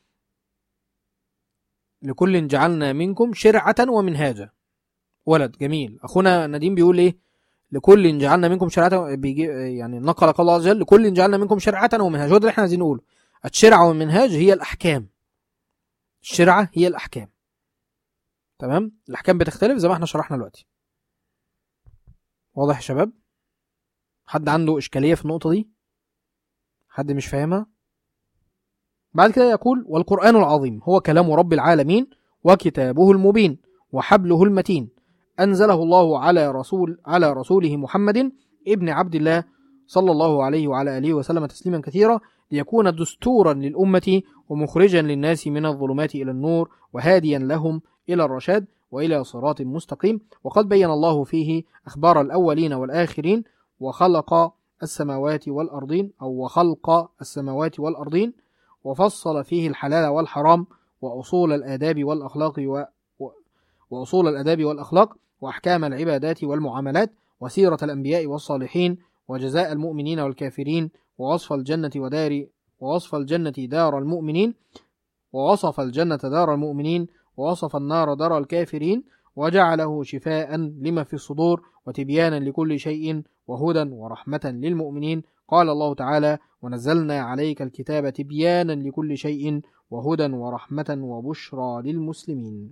لكل جعلنا منكم شرعة ومنهاجا ولد جميل اخونا نديم بيقول ايه لكل جعلنا منكم شرعة بيجي يعني نقل قول الله عز وجل لكل جعلنا منكم شرعة ومنهاجا هو ده اللي احنا عايزين نقوله الشرعة والمنهاج هي الاحكام الشرعة هي الاحكام تمام الاحكام بتختلف زي ما احنا شرحنا دلوقتي واضح يا شباب حد عنده اشكاليه في النقطه دي حد مش فاهمها بعد كده يقول والقران العظيم هو كلام رب العالمين وكتابه المبين وحبله المتين انزله الله على رسول على رسوله محمد ابن عبد الله صلى الله عليه وعلى اله وسلم تسليما كثيرا ليكون دستورا للامه ومخرجا للناس من الظلمات الى النور وهاديا لهم إلى الرشاد وإلى صراط مستقيم وقد بين الله فيه أخبار الأولين والآخرين وخلق السماوات والأرضين أو وخلق السماوات والأرضين وفصل فيه الحلال والحرام وأصول الآداب والأخلاق و... و... وأصول الآداب والأخلاق وأحكام العبادات والمعاملات وسيرة الأنبياء والصالحين وجزاء المؤمنين والكافرين ووصف الجنة ودار ووصف الجنة دار المؤمنين ووصف الجنة دار المؤمنين ووصف النار دار الكافرين وجعله شفاء لما في الصدور وتبيانا لكل شيء وهدى ورحمة للمؤمنين قال الله تعالى ونزلنا عليك الكتاب تبيانا لكل شيء وهدى ورحمة وبشرى للمسلمين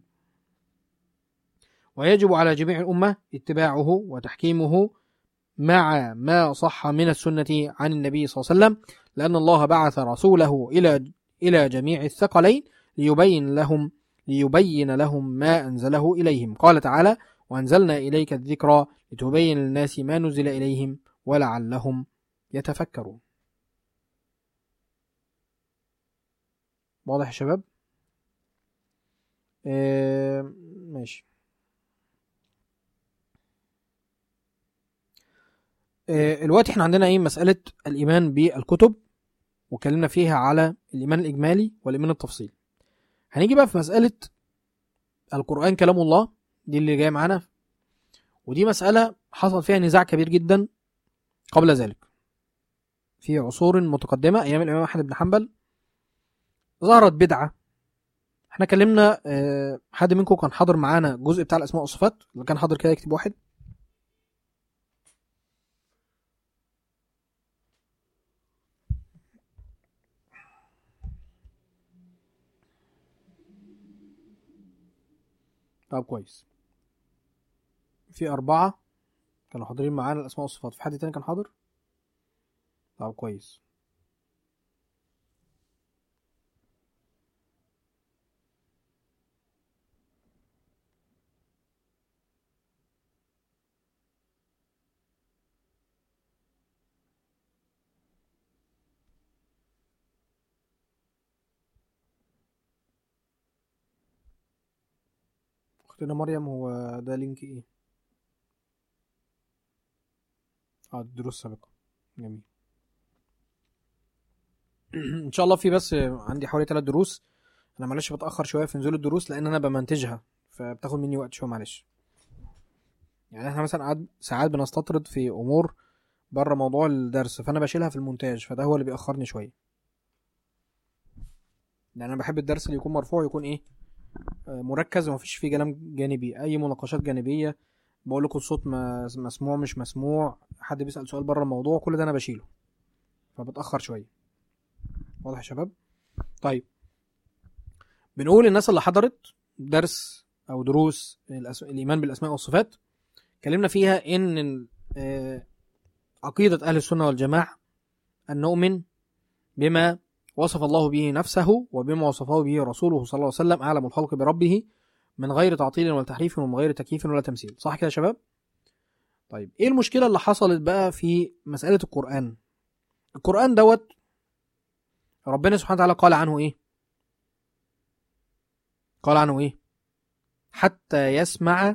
ويجب على جميع الأمة اتباعه وتحكيمه مع ما صح من السنة عن النبي صلى الله عليه وسلم لأن الله بعث رسوله إلى إلى جميع الثقلين ليبين لهم ليبين لهم ما أنزله إليهم قال تعالى وأنزلنا إليك الذكرى لتبين للناس ما نزل إليهم ولعلهم يتفكرون واضح يا شباب آه ماشي آه الوقت احنا عندنا ايه مسألة الإيمان بالكتب وكلمنا فيها على الإيمان الإجمالي والإيمان التفصيلي هنيجي بقى في مسألة القرآن كلام الله دي اللي جاية معانا ودي مسألة حصل فيها نزاع كبير جدا قبل ذلك في عصور متقدمة أيام الإمام أحمد بن حنبل ظهرت بدعة احنا كلمنا اه حد منكم كان حاضر معانا الجزء بتاع الأسماء والصفات اللي كان حاضر كده يكتب واحد طب كويس في أربعة كانوا حاضرين معانا الأسماء والصفات في حد تاني كان حاضر؟ طب كويس اختنا مريم هو ده لينك ايه اه الدروس السابقة جميل ان شاء الله في بس عندي حوالي ثلاث دروس انا معلش بتاخر شويه في نزول الدروس لان انا بمنتجها فبتاخد مني وقت شويه معلش يعني احنا مثلا قعد ساعات بنستطرد في امور بره موضوع الدرس فانا بشيلها في المونتاج فده هو اللي بيأخرني شويه لان انا بحب الدرس اللي يكون مرفوع يكون ايه مركز ومفيش فيه كلام جانبي اي مناقشات جانبيه بقول لكم الصوت مسموع مش مسموع حد بيسال سؤال بره الموضوع كل ده انا بشيله فبتاخر شويه واضح يا شباب طيب بنقول الناس اللي حضرت درس او دروس الأس... الايمان بالاسماء والصفات اتكلمنا فيها ان عقيده اهل السنه والجماعه ان نؤمن بما وصف الله به نفسه وبما وصفه به رسوله صلى الله عليه وسلم أعلم الخلق بربه من غير تعطيل ولا تحريف ومن غير تكييف ولا تمثيل صح كده يا شباب طيب ايه المشكله اللي حصلت بقى في مساله القران القران دوت ربنا سبحانه وتعالى قال عنه ايه قال عنه ايه حتى يسمع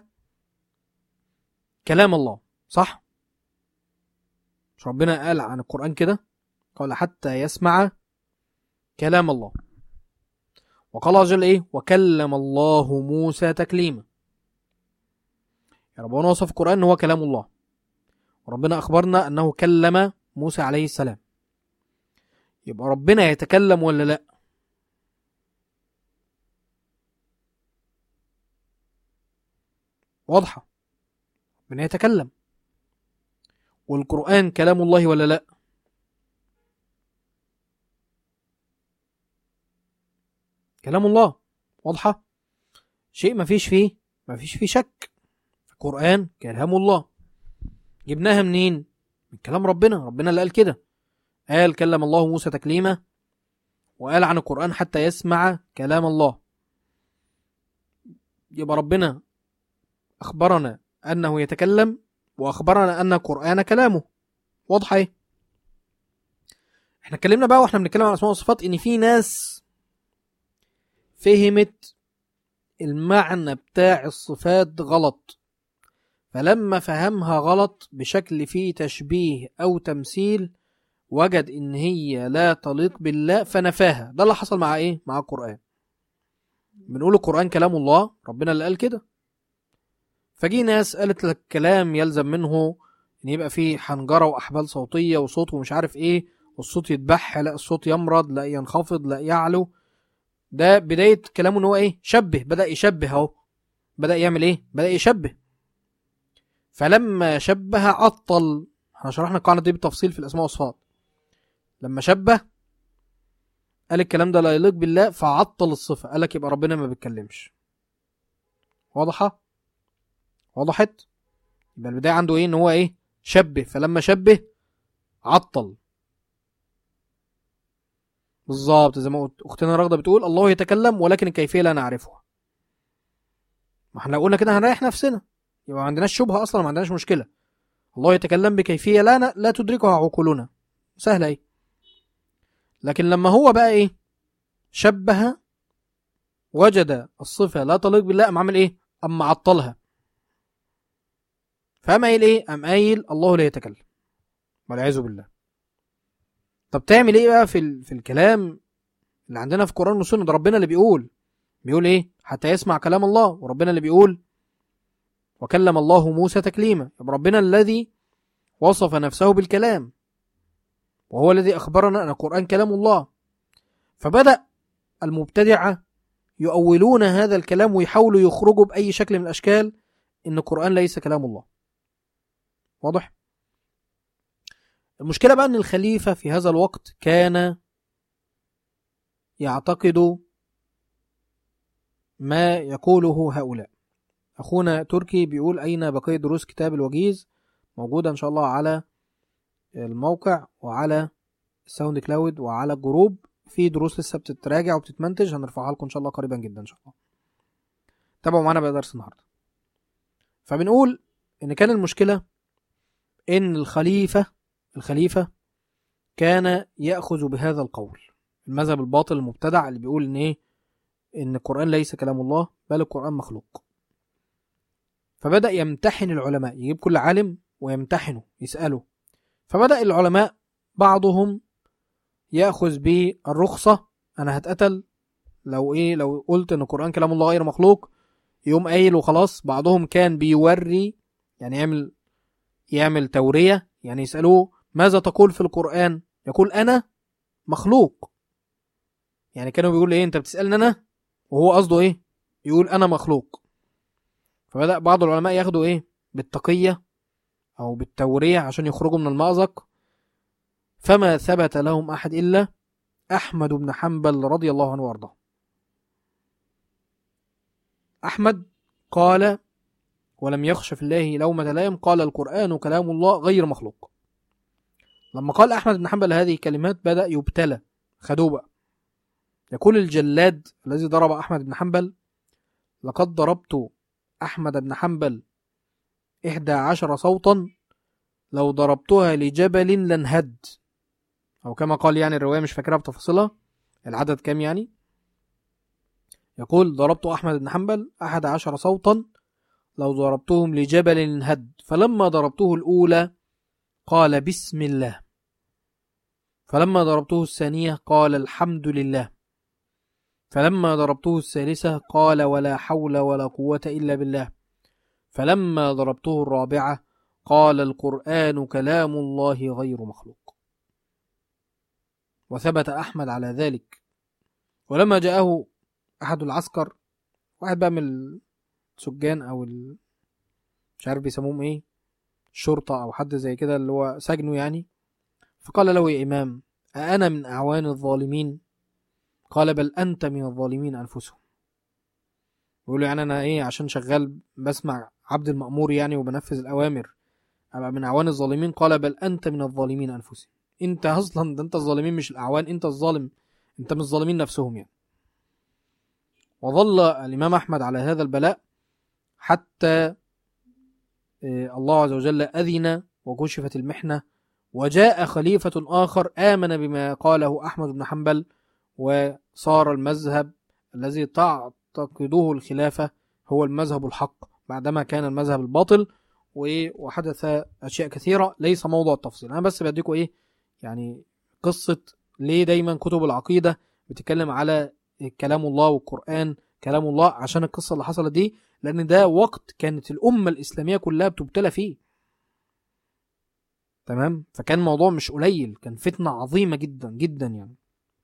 كلام الله صح مش ربنا قال عن القرآن كده قال حتى يسمع كلام الله وقال عز وجل ايه وكلم الله موسى تكليما يعني ربنا وصف القرآن ان هو كلام الله وربنا اخبرنا انه كلم موسى عليه السلام يبقى ربنا يتكلم ولا لا واضحة ربنا يتكلم والقرآن كلام الله ولا لا كلام الله واضحة شيء ما فيش فيه ما فيش فيه شك القرآن كلام الله جبناها منين من كلام ربنا ربنا اللي قال كده قال كلم الله موسى تكليما وقال عن القرآن حتى يسمع كلام الله يبقى ربنا أخبرنا أنه يتكلم وأخبرنا أن القرآن كلامه واضحة إيه؟ احنا اتكلمنا بقى واحنا بنتكلم عن الأسماء والصفات إن في ناس فهمت المعنى بتاع الصفات غلط فلما فهمها غلط بشكل فيه تشبيه أو تمثيل وجد إن هي لا تليق بالله فنفاها ده اللي حصل مع إيه؟ مع القرآن بنقول القرآن كلام الله ربنا اللي قال كده فجي ناس قالت لك كلام يلزم منه ان يبقى فيه حنجره واحبال صوتيه وصوت ومش عارف ايه والصوت يتبح لا الصوت يمرض لا ينخفض لا يعلو ده بدايه كلامه ان هو ايه شبه بدا يشبه اهو بدا يعمل ايه بدا يشبه فلما شبه عطل احنا شرحنا القاعده دي بالتفصيل في الاسماء والصفات لما شبه قال الكلام ده لا يليق بالله فعطل الصفه قال لك يبقى ربنا ما بيتكلمش واضحه وضحت يبقى البدايه عنده ايه ان هو ايه شبه فلما شبه عطل بالظبط زي ما قلت اختنا رغده بتقول الله يتكلم ولكن الكيفيه لا نعرفها ما احنا لو قلنا كده هنريح نفسنا يبقى ما عندناش شبهه اصلا ما عندناش مشكله الله يتكلم بكيفيه لا ن... لا تدركها عقولنا سهله ايه لكن لما هو بقى ايه شبه وجد الصفه لا تليق بالله قام عامل ايه اما عطلها فقام قايل ايه قام قايل الله لا يتكلم والعياذ بالله طب تعمل ايه بقى في ال... في الكلام اللي عندنا في القران والسنه ده ربنا اللي بيقول بيقول ايه حتى يسمع كلام الله وربنا اللي بيقول وكلم الله موسى تكليما يبقى ربنا الذي وصف نفسه بالكلام وهو الذي اخبرنا ان القران كلام الله فبدا المبتدعه يؤولون هذا الكلام ويحاولوا يخرجوا باي شكل من الاشكال ان القران ليس كلام الله واضح المشكله بقى ان الخليفه في هذا الوقت كان يعتقد ما يقوله هؤلاء اخونا تركي بيقول اين بقيه دروس كتاب الوجيز موجوده ان شاء الله على الموقع وعلى الساوند كلاود وعلى الجروب في دروس لسه بتتراجع وبتتمنتج هنرفعها لكم ان شاء الله قريبا جدا ان شاء الله تابعوا معانا بقى درس النهارده فبنقول ان كان المشكله ان الخليفه الخليفه كان ياخذ بهذا القول المذهب الباطل المبتدع اللي بيقول ان ايه ان القران ليس كلام الله بل القران مخلوق فبدا يمتحن العلماء يجيب كل عالم ويمتحنه يساله فبدا العلماء بعضهم ياخذ بالرخصه انا هتقتل لو ايه لو قلت ان القران كلام الله غير مخلوق يقوم قايل وخلاص بعضهم كان بيوري يعني يعمل يعمل توريه يعني يسالوه ماذا تقول في القران يقول انا مخلوق يعني كانوا بيقول ايه انت بتسالني انا وهو قصده ايه يقول انا مخلوق فبدا بعض العلماء ياخدوا ايه بالتقيه او بالتوريه عشان يخرجوا من المأزق فما ثبت لهم احد الا احمد بن حنبل رضي الله عنه وارضاه احمد قال ولم يخش في الله لومة لائم قال القرآن كلام الله غير مخلوق لما قال أحمد بن حنبل هذه الكلمات بدأ يبتلى خدوه بقى يقول الجلاد الذي ضرب أحمد بن حنبل لقد ضربت أحمد بن حنبل إحدى عشر صوتا لو ضربتها لجبل لانهد أو كما قال يعني الرواية مش فاكرها بتفاصيلها العدد كام يعني يقول ضربت أحمد بن حنبل أحد عشر صوتا لو ضربتهم لجبل انهد فلما ضربته الأولى قال بسم الله فلما ضربته الثانية قال الحمد لله فلما ضربته الثالثة قال ولا حول ولا قوة إلا بالله فلما ضربته الرابعة قال القرآن كلام الله غير مخلوق وثبت أحمد على ذلك ولما جاءه أحد العسكر واحد بقى من السجان أو ال... مش عارف بيسموهم إيه شرطة أو حد زي كده اللي هو سجنه يعني فقال له يا إمام أأنا من أعوان الظالمين قال بل أنت من الظالمين أنفسهم بيقول له يعني أنا إيه عشان شغال بسمع عبد المأمور يعني وبنفذ الأوامر أبقى من أعوان الظالمين قال بل أنت من الظالمين أنفسهم أنت أصلا ده أنت الظالمين مش الأعوان أنت الظالم أنت من الظالمين نفسهم يعني وظل الإمام أحمد على هذا البلاء حتى آه، الله عز وجل أذن وكشفت المحنة وجاء خليفة آخر آمن بما قاله أحمد بن حنبل وصار المذهب الذي تعتقده الخلافة هو المذهب الحق بعدما كان المذهب الباطل و- وحدث أشياء كثيرة ليس موضوع التفصيل أنا بس بديكم إيه يعني قصة ليه دايما كتب العقيدة بتتكلم على كلام الله والقرآن كلام الله عشان القصة اللي حصلت دي لأن ده وقت كانت الأمة الإسلامية كلها بتبتلى فيه تمام فكان الموضوع مش قليل كان فتنة عظيمة جدا جدا يعني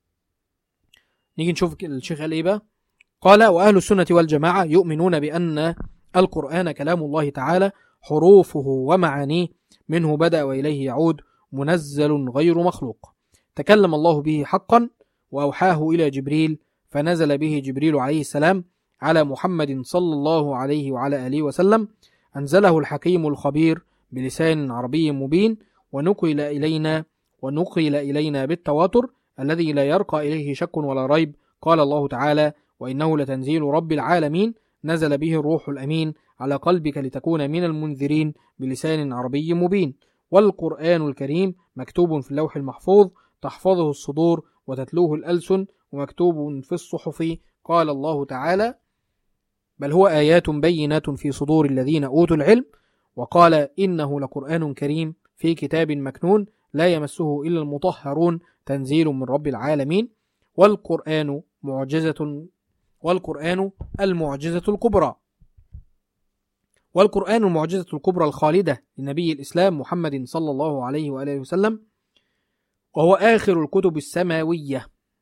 نيجي نشوف الشيخ قال ايه بقى قال واهل السنه والجماعه يؤمنون بان القران كلام الله تعالى حروفه ومعانيه منه بدا واليه يعود منزل غير مخلوق تكلم الله به حقا واوحاه الى جبريل فنزل به جبريل عليه السلام على محمد صلى الله عليه وعلى اله وسلم انزله الحكيم الخبير بلسان عربي مبين ونقل الينا ونقل الينا بالتواتر الذي لا يرقى إليه شك ولا ريب قال الله تعالى وإنه لتنزيل رب العالمين نزل به الروح الأمين على قلبك لتكون من المنذرين بلسان عربي مبين والقرآن الكريم مكتوب في اللوح المحفوظ تحفظه الصدور وتتلوه الألسن ومكتوب في الصحف قال الله تعالى بل هو آيات بينات في صدور الذين أوتوا العلم وقال إنه لقرآن كريم في كتاب مكنون لا يمسه إلا المطهرون تنزيل من رب العالمين والقرآن معجزة والقرآن المعجزة الكبرى والقرآن المعجزة الكبرى الخالدة لنبي الإسلام محمد صلى الله عليه وآله وسلم وهو آخر الكتب السماوية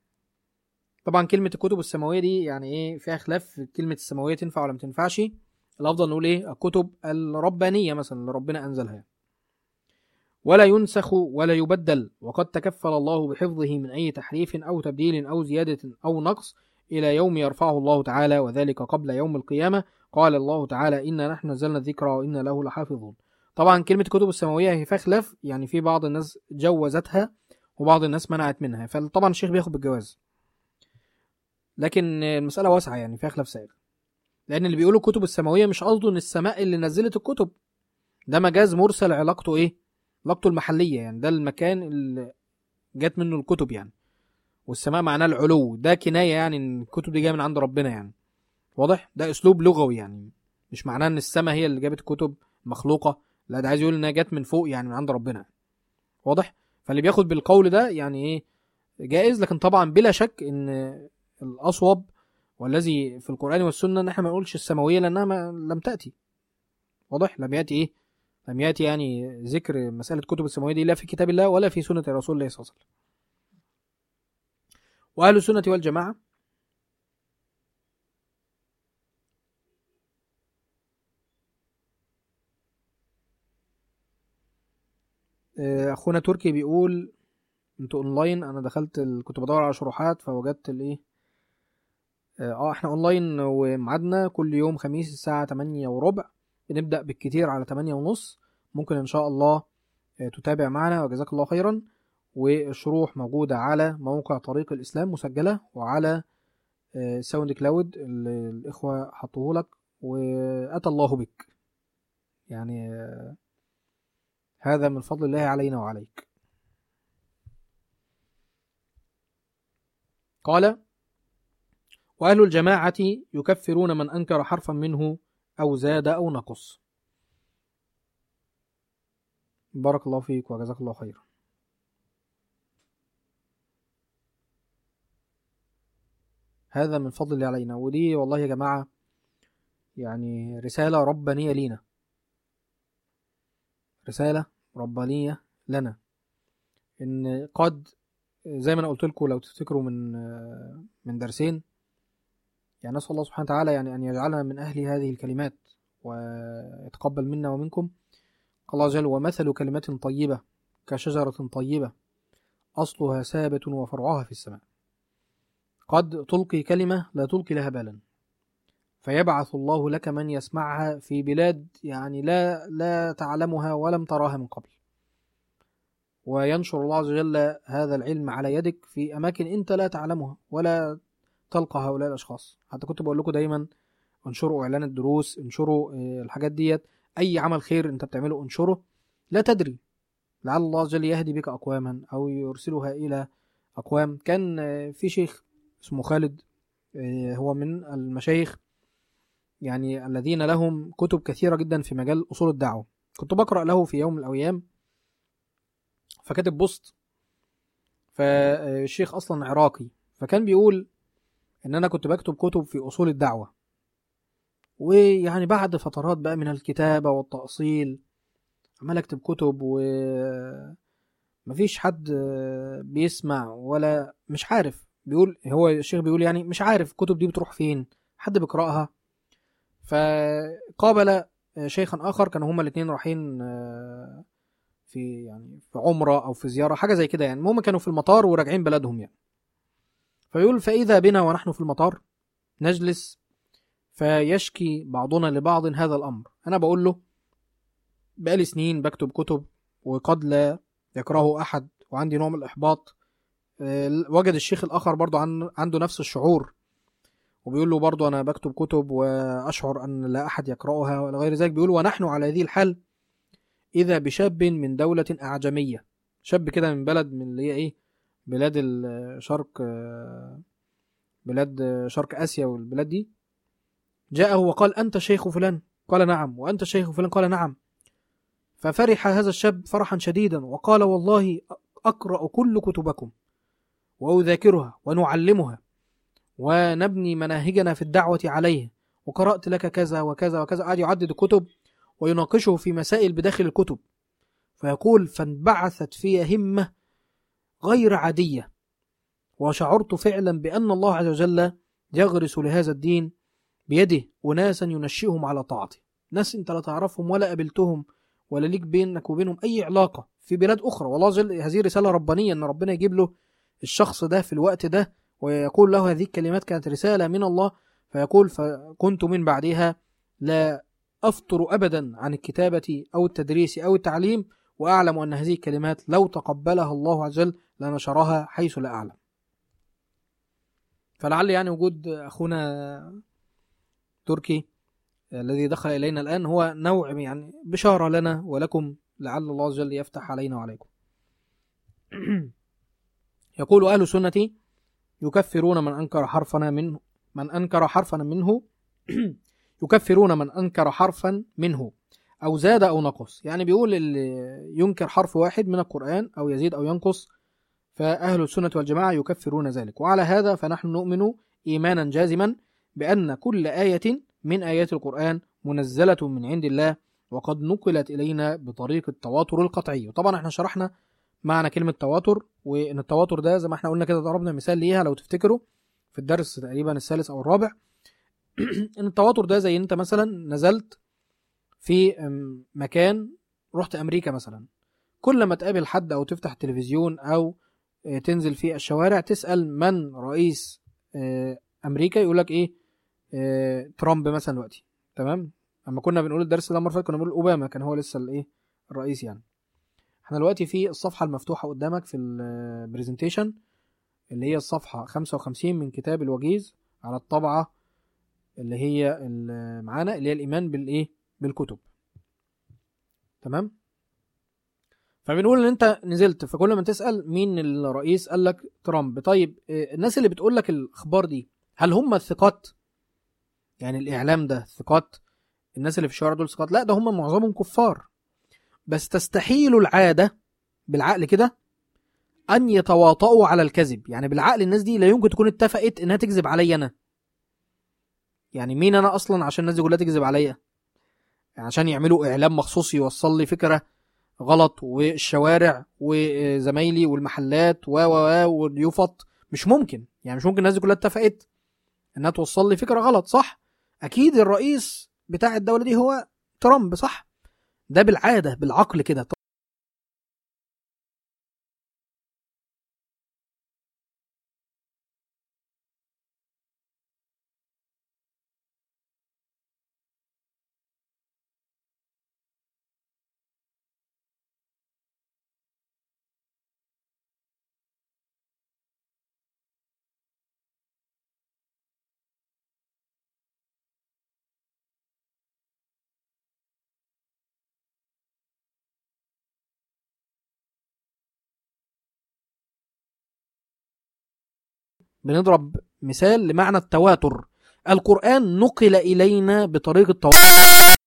طبعا كلمة الكتب السماوية دي يعني ايه فيها خلاف في كلمة السماوية تنفع ولا ما تنفعش الأفضل نقول ايه الكتب الربانية مثلا اللي ربنا أنزلها ولا ينسخ ولا يبدل وقد تكفل الله بحفظه من أي تحريف أو تبديل أو زيادة أو نقص إلى يوم يرفعه الله تعالى وذلك قبل يوم القيامة قال الله تعالى إنا نحن نزلنا الذكر وإنا له لحافظون طبعا كلمة كتب السماوية هي فيها خلاف يعني في بعض الناس جوزتها وبعض الناس منعت منها فطبعا الشيخ بياخد بالجواز لكن المسألة واسعة يعني فيها خلاف سائر لأن اللي بيقولوا الكتب السماوية مش قصده إن السماء اللي نزلت الكتب ده مجاز مرسل علاقته إيه؟ علاقته المحلية يعني ده المكان اللي جت منه الكتب يعني والسماء معناه العلو ده كناية يعني إن الكتب دي جاية من عند ربنا يعني واضح؟ ده أسلوب لغوي يعني مش معناه إن السماء هي اللي جابت الكتب مخلوقة لا ده عايز يقول إنها جت من فوق يعني من عند ربنا واضح؟ فاللي بياخد بالقول ده يعني إيه جائز لكن طبعا بلا شك إن الأصوب والذي في القرآن والسنة إن إحنا ما نقولش السماوية لأنها ما لم تأتي واضح لم يأتي إيه لم يأتي يعني ذكر مسألة كتب السماوية دي لا في كتاب الله ولا في سنة رسول الله صلى الله عليه وسلم وأهل السنة والجماعة آه، أخونا تركي بيقول انتوا اونلاين انا دخلت ال... كنت بدور على شروحات فوجدت الايه اه احنا اونلاين وميعادنا كل يوم خميس الساعة 8 وربع بنبدأ بالكتير على 8 ونص ممكن ان شاء الله آه، تتابع معنا وجزاك الله خيرا والشروح موجودة على موقع طريق الإسلام مسجلة وعلى آه، ساوند كلاود اللي الإخوة حطوه لك وأتى الله بك يعني آه، هذا من فضل الله علينا وعليك قال وأهل الجماعة يكفرون من أنكر حرفا منه أو زاد أو نقص بارك الله فيك وجزاك الله خيرا هذا من فضل الله علينا ودي والله يا جماعة يعني رسالة ربانية لينا رسالة ربانية لنا إن قد زي ما أنا قلت لكم لو تفتكروا من من درسين يعني نسأل الله سبحانه وتعالى يعني أن يجعلنا من أهل هذه الكلمات ويتقبل منا ومنكم قال الله جل ومثل كلمة طيبة كشجرة طيبة أصلها ثابت وفرعها في السماء قد تلقي كلمة لا تلقي لها بالا فيبعث الله لك من يسمعها في بلاد يعني لا لا تعلمها ولم تراها من قبل وينشر الله عز وجل هذا العلم على يدك في أماكن أنت لا تعلمها ولا تلقى هؤلاء الأشخاص حتى كنت بقول لكم دايما انشروا إعلان الدروس انشروا آه، الحاجات ديت أي عمل خير أنت بتعمله انشره لا تدري لعل الله عز وجل يهدي بك أقواما أو يرسلها إلى أقوام كان آه، في شيخ اسمه خالد آه، هو من المشايخ يعني الذين لهم كتب كثيرة جدا في مجال أصول الدعوة كنت بقرأ له في يوم من الأيام فكاتب بوست فالشيخ أصلا عراقي فكان بيقول إن أنا كنت بكتب كتب في أصول الدعوة ويعني بعد فترات بقى من الكتابة والتأصيل عمال أكتب كتب و مفيش حد بيسمع ولا مش عارف بيقول هو الشيخ بيقول يعني مش عارف الكتب دي بتروح فين حد بيقرأها فقابل شيخا آخر كانوا هما الاتنين رايحين آه، في يعني في عمرة أو في زيارة حاجة زي كده يعني المهم كانوا في المطار وراجعين بلدهم يعني فيقول فإذا بنا ونحن في المطار نجلس فيشكي بعضنا لبعض هذا الأمر أنا بقول له بقالي سنين بكتب كتب وقد لا يكرهه أحد وعندي نوع من الإحباط آه، وجد الشيخ الآخر برضو عن- عنده نفس الشعور وبيقول له برضو أنا بكتب كتب وأشعر أن لا أحد يقرأها ولا غير ذلك بيقول ونحن على هذه الحال إذا بشاب من دولة أعجمية شاب كده من بلد من اللي هي إيه بلاد الشرق آه، بلاد آه، شرق آسيا والبلاد دي جاءه وقال أنت شيخ فلان قال نعم وأنت شيخ فلان قال نعم ففرح هذا الشاب فرحا شديدا وقال والله أقرأ كل كتبكم وأذاكرها ونعلمها ونبني مناهجنا في الدعوة عليه وقرأت لك كذا وكذا وكذا قعد يعدد الكتب ويناقشه في مسائل بداخل الكتب فيقول فانبعثت في همة غير عادية وشعرت فعلا بأن الله عز وجل يغرس لهذا الدين بيده أناسا ينشئهم على طاعته ناس انت لا تعرفهم ولا قابلتهم ولا ليك بينك وبينهم أي علاقة في بلاد أخرى والله عز وجل هذه رسالة ربانية أن ربنا يجيب له الشخص ده في الوقت ده ويقول له هذه الكلمات كانت رسالة من الله فيقول فكنت من بعدها لا أفطر أبدا عن الكتابة أو التدريس أو التعليم وأعلم أن هذه الكلمات لو تقبلها الله عز وجل لنشرها حيث لا أعلم فلعل يعني وجود أخونا تركي الذي دخل إلينا الآن هو نوع يعني بشارة لنا ولكم لعل الله عز وجل يفتح علينا وعليكم يقول أهل السنة يكفرون من أنكر حرفنا منه من أنكر حرفا منه يكفرون من أنكر حرفا منه أو زاد أو نقص يعني بيقول اللي ينكر حرف واحد من القرآن أو يزيد أو ينقص فأهل السنة والجماعة يكفرون ذلك وعلى هذا فنحن نؤمن إيمانا جازما بأن كل آية من آيات القرآن منزلة من عند الله وقد نقلت إلينا بطريق التواتر القطعي وطبعا احنا شرحنا معنى كلمة تواتر وإن التواتر ده زي ما احنا قلنا كده ضربنا مثال ليها لو تفتكروا في الدرس تقريبا الثالث أو الرابع إن التواتر ده زي أنت مثلا نزلت في أم، مكان رحت أمريكا مثلا كل ما تقابل حد أو تفتح التلفزيون أو آه، تنزل في الشوارع تسأل من رئيس آه، أمريكا يقول لك إيه آه، ترامب مثلا دلوقتي تمام اما كنا بنقول الدرس ده المره اللي فاتت كنا بنقول اوباما كان هو لسه الايه الرئيس يعني احنا دلوقتي في الصفحه المفتوحه قدامك في البرزنتيشن اللي هي الصفحه 55 من كتاب الوجيز على الطبعة اللي هي اللي معانا اللي هي الإيمان بالإيه بالكتب تمام فبنقول ان انت نزلت فكل ما تسال مين الرئيس قال لك ترامب طيب آه، الناس اللي بتقول لك الاخبار دي هل هم الثقات يعني الاعلام ده ثقات الناس اللي في الشوارع دول ثقات لا ده هم معظمهم كفار بس تستحيل العاده بالعقل كده ان يتواطؤوا على الكذب يعني بالعقل الناس دي لا يمكن تكون اتفقت انها تكذب عليا انا يعني مين انا اصلا عشان الناس دي كلها تكذب عليا يعني عشان يعملوا اعلام مخصوص يوصل لي فكره غلط والشوارع وزمايلي والمحلات و و و واليوفط مش ممكن يعني مش ممكن الناس دي كلها اتفقت انها توصل لي فكره غلط صح اكيد الرئيس بتاع الدوله دي هو ترامب صح ده بالعاده بالعقل كده بنضرب مثال لمعنى التواتر القرآن نقل إلينا بطريق التواتر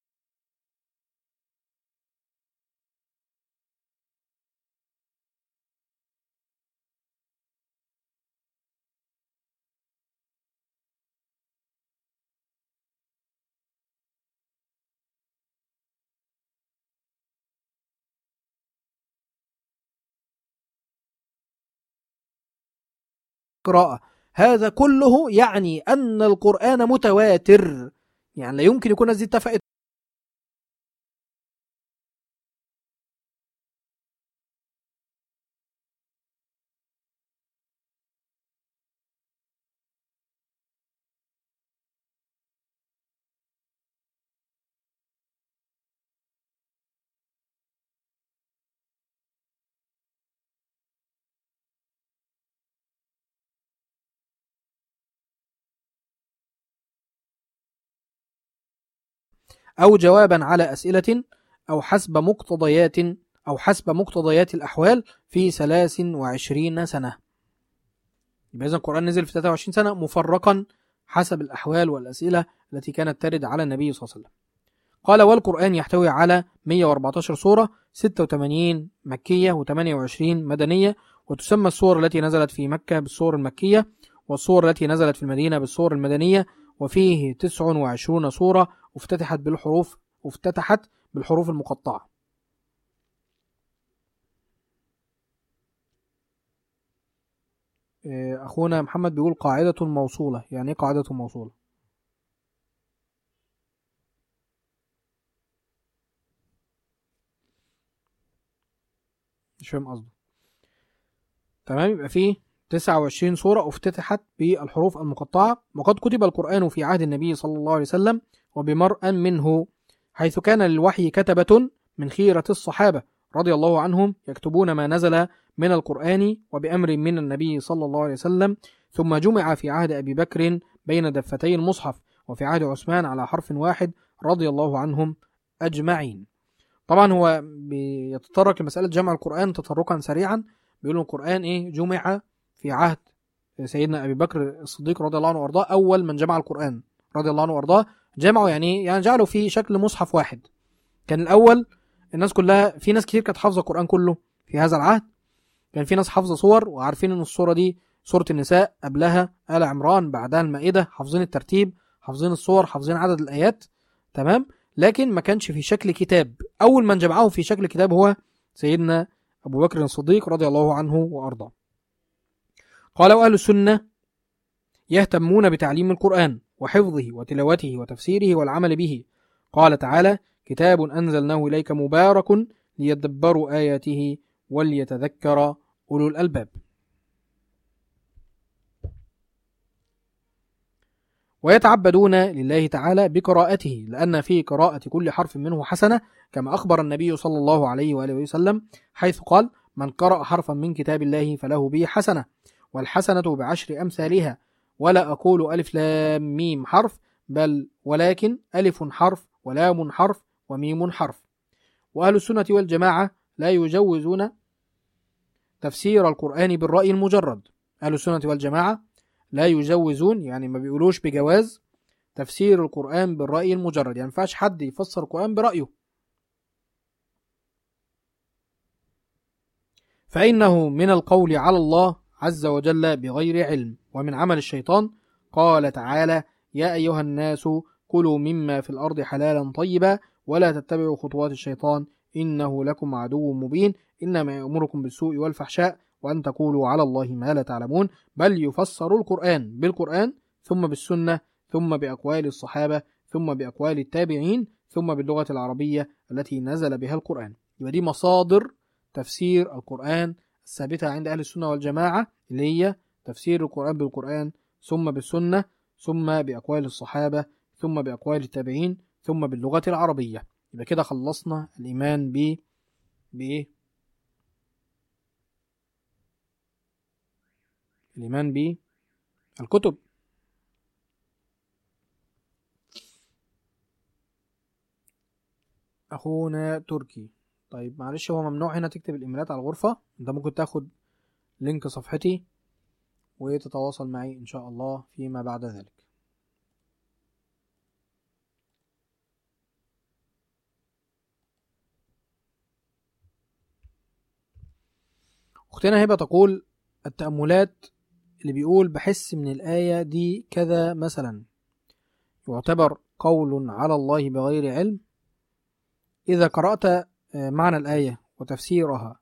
قراءة هذا كله يعني أن القرآن متواتر يعني لا يمكن يكون الناس دي اتفقت أو جوابا على أسئلة أو حسب مقتضيات أو حسب مقتضيات الأحوال في 23 سنة يبقى إذا القرآن نزل في 23 سنة مفرقا حسب الأحوال والأسئلة التي كانت ترد على النبي صلى الله عليه وسلم قال والقرآن يحتوي على 114 سورة 86 مكية و28 مدنية وتسمى السور التي نزلت في مكة بالسور المكية والسور التي نزلت في المدينة بالسور المدنية وفيه 29 سورة افتتحت بالحروف افتتحت بالحروف المقطعة إيه، أخونا محمد بيقول قاعدة موصولة يعني إيه قاعدة موصولة مش فاهم قصده تمام يبقى فيه 29 سورة افتتحت بالحروف المقطعة وقد كتب القرآن في عهد النبي صلى الله عليه وسلم وبمرأ منه حيث كان للوحي كتبة من خيرة الصحابة رضي الله عنهم يكتبون ما نزل من القرآن وبأمر من النبي صلى الله عليه وسلم ثم جمع في عهد أبي بكر بين دفتي المصحف وفي عهد عثمان على حرف واحد رضي الله عنهم أجمعين طبعا هو بيتطرق لمسألة جمع القرآن تطرقا سريعا بيقول القرآن إيه جمع في عهد سيدنا أبي بكر الصديق رضي الله عنه وأرضاه أول من جمع القرآن رضي الله عنه وأرضاه جمعوا يعني إيه؟ يعني جعلوا في شكل مصحف واحد كان الأول الناس كلها في ناس كتير كانت حافظة القرآن كله في هذا العهد كان في ناس حافظة صور وعارفين إن الصورة دي سورة النساء قبلها آل عمران بعدها المائدة حافظين الترتيب حافظين الصور حافظين عدد الآيات تمام لكن ما كانش في شكل كتاب أول من جمعه في شكل كتاب هو سيدنا أبو بكر الصديق رضي الله عنه وأرضاه قال أهل السنة يهتمون بتعليم القرآن وحفظه وتلاوته وتفسيره والعمل به قال تعالى كتاب أنزلناه إليك مبارك ليدبروا آياته وليتذكر أولو الألباب ويتعبدون لله تعالى بقراءته لأن في قراءة كل حرف منه حسنة كما أخبر النبي صلى الله عليه وآله وسلم حيث قال من قرأ حرفا من كتاب الله فله به حسنة والحسنة بعشر أمثالها ولا أقول ألف لام ميم حرف بل ولكن ألف حرف ولام حرف وميم حرف وأهل السنة والجماعة لا يجوزون تفسير القرآن بالرأي المجرد أهل السنة والجماعة لا يجوزون يعني ما بيقولوش بجواز تفسير القرآن بالرأي المجرد يعني ما ينفعش حد يفسر القرآن برأيه فإنه من القول على الله عز وجل بغير علم ومن عمل الشيطان قال تعالى يا أيها الناس كلوا مما في الأرض حلالا طيبا ولا تتبعوا خطوات الشيطان إنه لكم عدو مبين إنما يأمركم بالسوء والفحشاء وأن تقولوا على الله ما لا تعلمون بل يفسر القرآن بالقرآن ثم بالسنة ثم بأقوال الصحابة ثم بأقوال التابعين ثم باللغة العربية التي نزل بها القرآن يبقى دي مصادر تفسير القرآن الثابتة عند أهل السنة والجماعة اللي هي تفسير القرآن بالقرآن ثم بالسنة ثم بأقوال الصحابة ثم بأقوال التابعين ثم باللغة العربية يبقى كده خلصنا الإيمان ب بإيه؟ الإيمان بالكتب أخونا تركي طيب معلش هو ممنوع هنا تكتب الإيميلات على الغرفة أنت ممكن تاخد لينك صفحتي وتتواصل معي إن شاء الله فيما بعد ذلك أختنا هبة تقول التأملات اللي بيقول بحس من الآية دي كذا مثلا يعتبر قول على الله بغير علم إذا قرأت معنى الآية وتفسيرها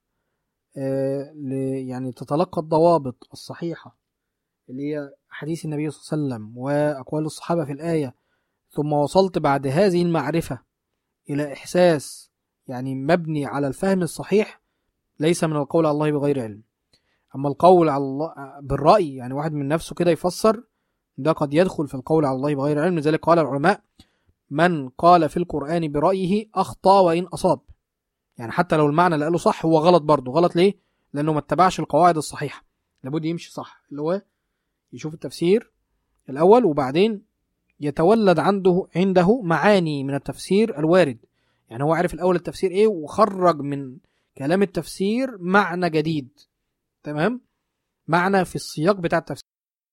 يعني تتلقى الضوابط الصحيحة اللي هي حديث النبي صلى الله عليه وسلم وأقوال الصحابة في الآية ثم وصلت بعد هذه المعرفة إلى إحساس يعني مبني على الفهم الصحيح ليس من القول على الله بغير علم أما القول على الله بالرأي يعني واحد من نفسه كده يفسر ده قد يدخل في القول على الله بغير علم لذلك قال العلماء من قال في القرآن برأيه أخطأ وإن أصاب يعني حتى لو المعنى اللي قاله صح هو غلط برضه غلط ليه؟ لأنه ما اتبعش القواعد الصحيحة لابد يمشي صح اللي هو يشوف التفسير الأول وبعدين يتولد عنده عنده معاني من التفسير الوارد يعني هو عارف الأول التفسير إيه وخرج من كلام التفسير معنى جديد تمام معنى في السياق بتاع التفسير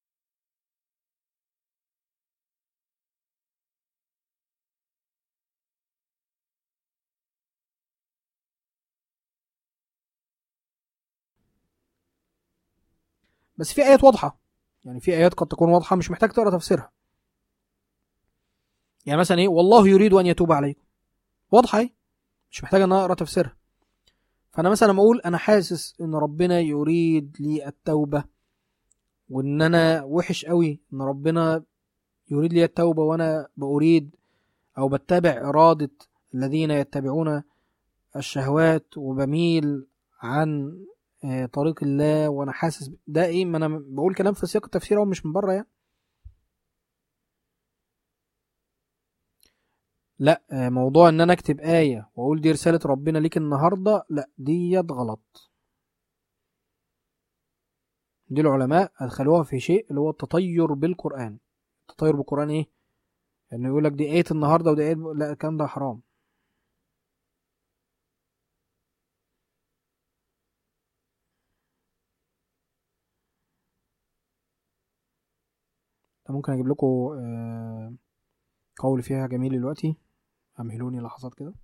بس في آيات واضحة يعني في آيات قد تكون واضحة مش محتاج تقرأ تفسيرها يعني مثلا إيه والله يريد أن يتوب عليكم واضحة إيه مش محتاج أن أقرأ تفسيرها فأنا مثلا لما أقول أنا حاسس إن ربنا يريد لي التوبة وإن أنا وحش قوي إن ربنا يريد لي التوبة وأنا بأريد أو بتبع إرادة الذين يتبعون الشهوات وبميل عن طريق الله وانا حاسس ده ايه ما انا بقول كلام في سياق التفسير او مش من بره يعني لا موضوع ان انا اكتب آية واقول دي رسالة ربنا ليك النهاردة لا ديت غلط دي العلماء ادخلوها في شيء اللي هو التطير بالقرآن التطير بالقرآن ايه انه يقول لك دي آية النهاردة ودي آية لا الكلام ده حرام ممكن اجيب لكم قول فيها جميل دلوقتي امهلوني لحظات كده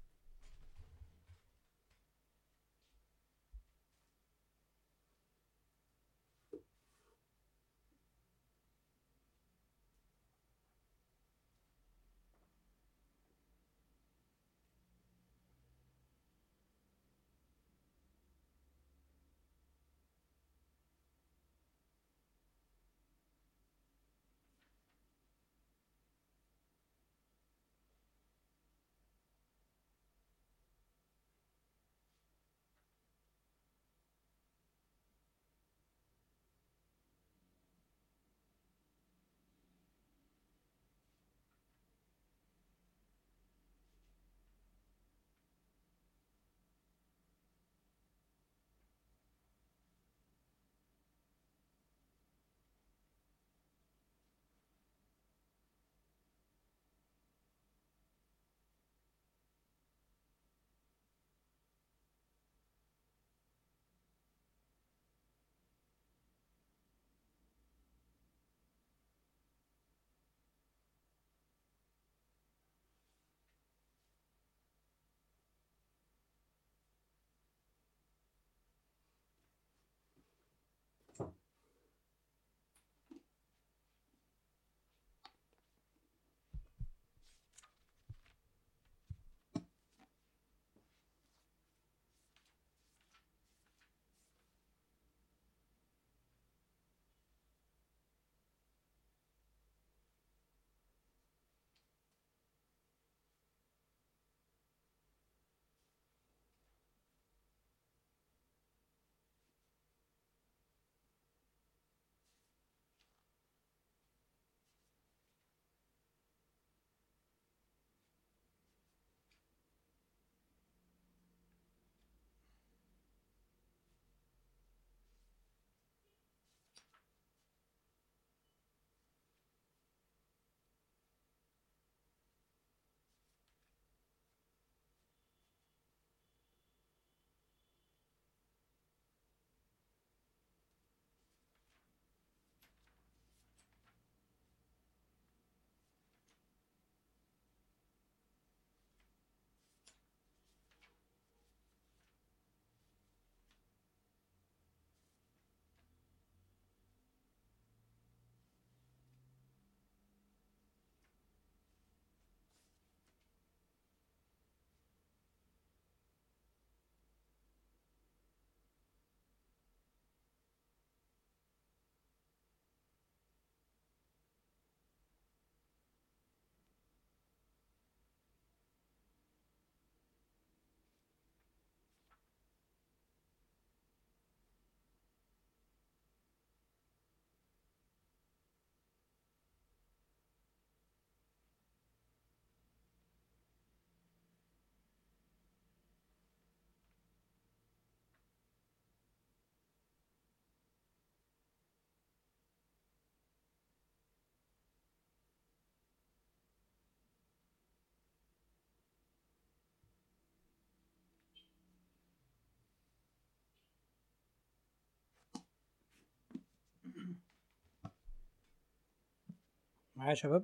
معايا يا شباب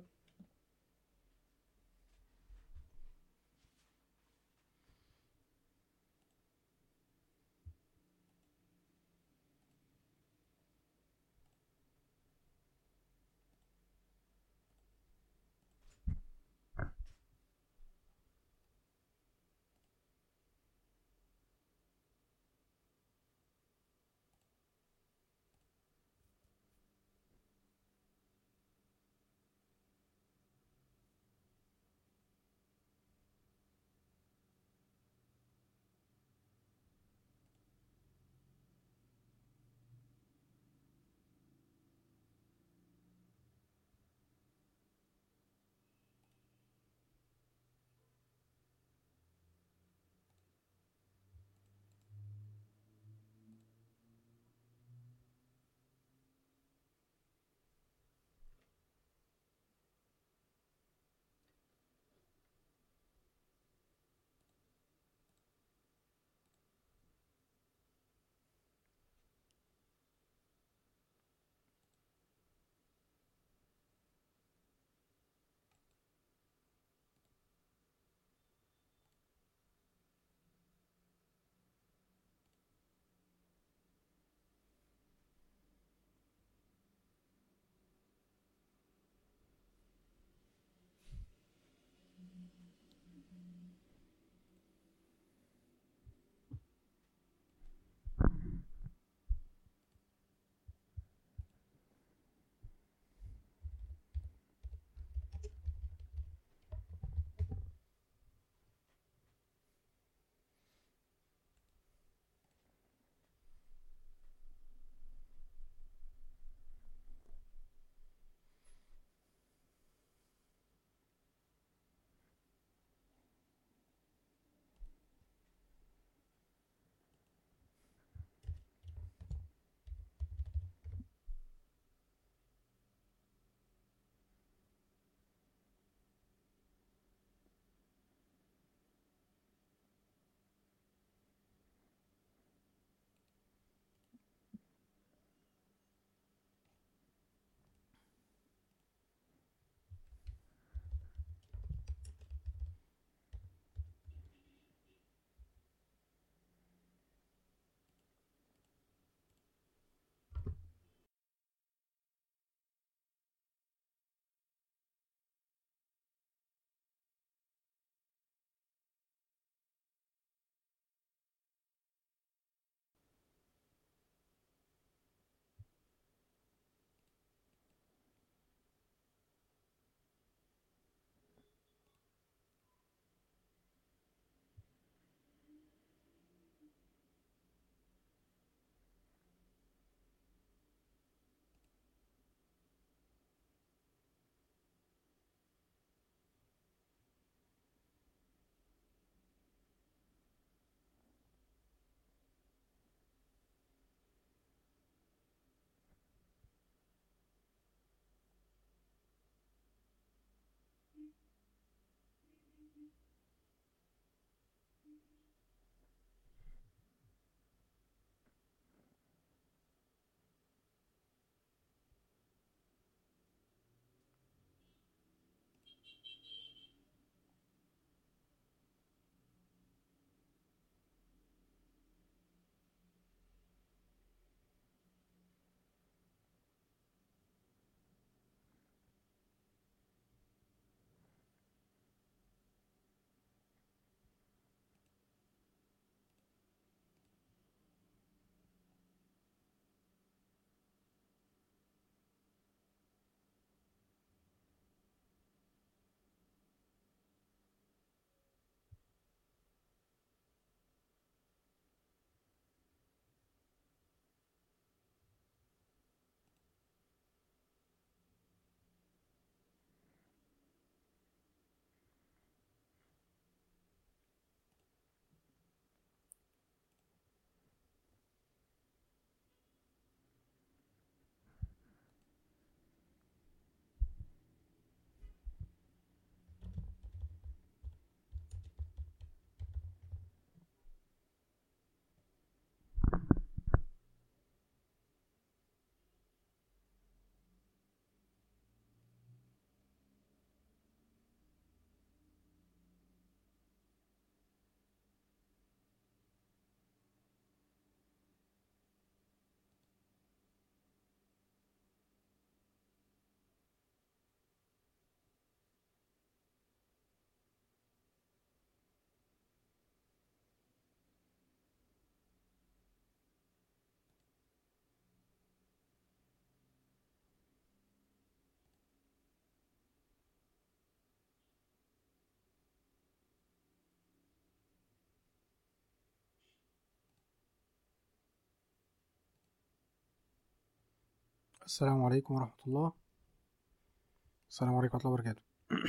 السلام عليكم ورحمة الله السلام عليكم ورحمة الله وبركاته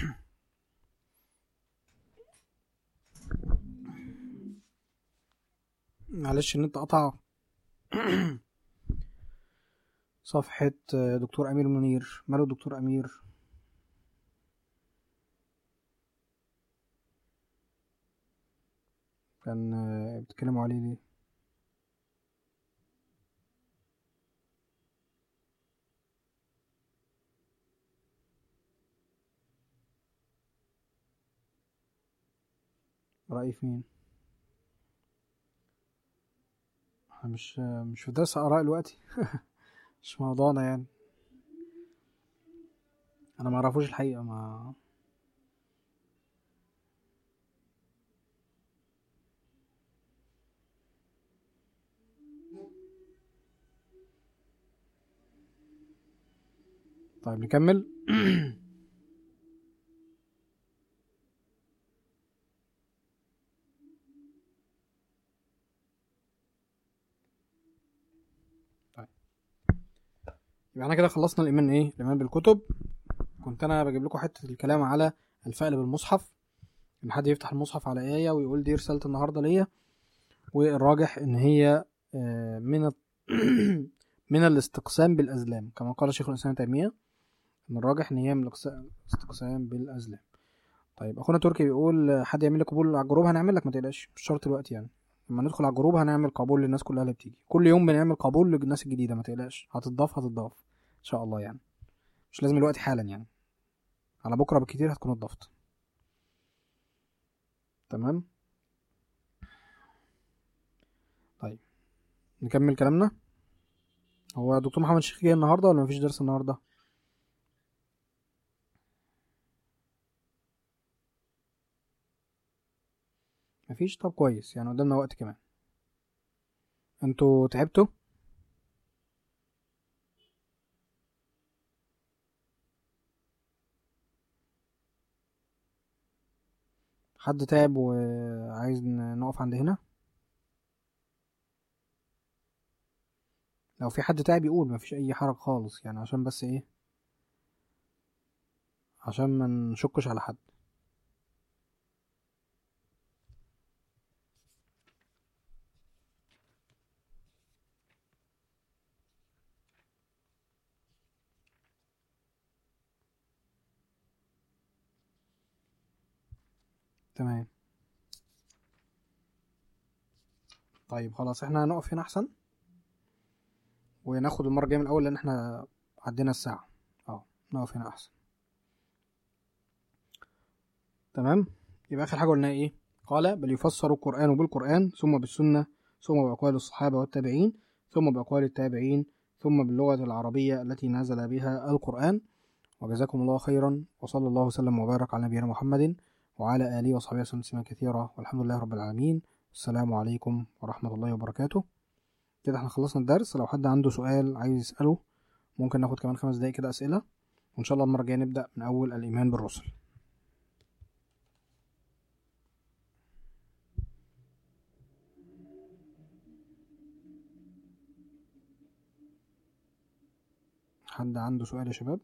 معلش النت قطع صفحة دكتور أمير منير ماله دكتور أمير كان بيتكلموا عليه ليه رأي في مين احنا مش مش في درس آراء دلوقتي مش موضوعنا يعني انا ما اعرفوش الحقيقة ما طيب نكمل يبقى احنا كده خلصنا الايمان ايه الايمان بالكتب كنت انا بجيب لكم حته الكلام على الفعل بالمصحف ان حد يفتح المصحف على ايه ويقول دي رساله النهارده ليا والراجح ان هي آه، من ال- من الاستقسام بالازلام كما قال شيخ الاسلام ابن تيميه ان الراجح ان هي من الاقس- الاستقسام بالازلام طيب اخونا تركي بيقول آه، حد يعمل لي قبول على الجروب هنعمل لك ما تقلقش مش شرط الوقت يعني لما ندخل على الجروب هنعمل قبول للناس كلها اللي بتيجي كل يوم بنعمل قبول للناس الجديده ما تقلقش هتضاف هتضاف ان شاء الله يعني مش لازم الوقت حالا يعني على بكره بالكتير هتكون اتضافت تمام طيب نكمل كلامنا هو دكتور محمد شيخ جاي النهارده ولا مفيش درس النهارده مفيش طب كويس يعني قدامنا وقت كمان انتوا تعبتوا حد تعب وعايز ن- نقف عند هنا لو في حد تعب يقول مفيش اي حرج خالص يعني عشان بس ايه عشان ما نشكش على حد تمام طيب خلاص احنا هنقف هنا احسن وناخد المرة الجاية من الأول لأن احنا عدينا الساعة اه نقف هنا أحسن تمام يبقى آخر حاجة قلناها إيه قال بل يفسر القرآن بالقرآن ثم بالسنة ثم بأقوال الصحابة والتابعين ثم بأقوال التابعين ثم باللغة العربية التي نزل بها القرآن وجزاكم الله خيرا وصلى الله وسلم وبارك على نبينا محمد وعلى آله وصحبه وسلم تسليما كثيرا والحمد لله رب العالمين السلام عليكم ورحمة الله وبركاته كده احنا خلصنا الدرس لو حد عنده سؤال عايز يسأله ممكن ناخد كمان خمس دقايق كده أسئلة وإن شاء الله المرة الجاية نبدأ من أول الإيمان بالرسل حد عنده سؤال يا شباب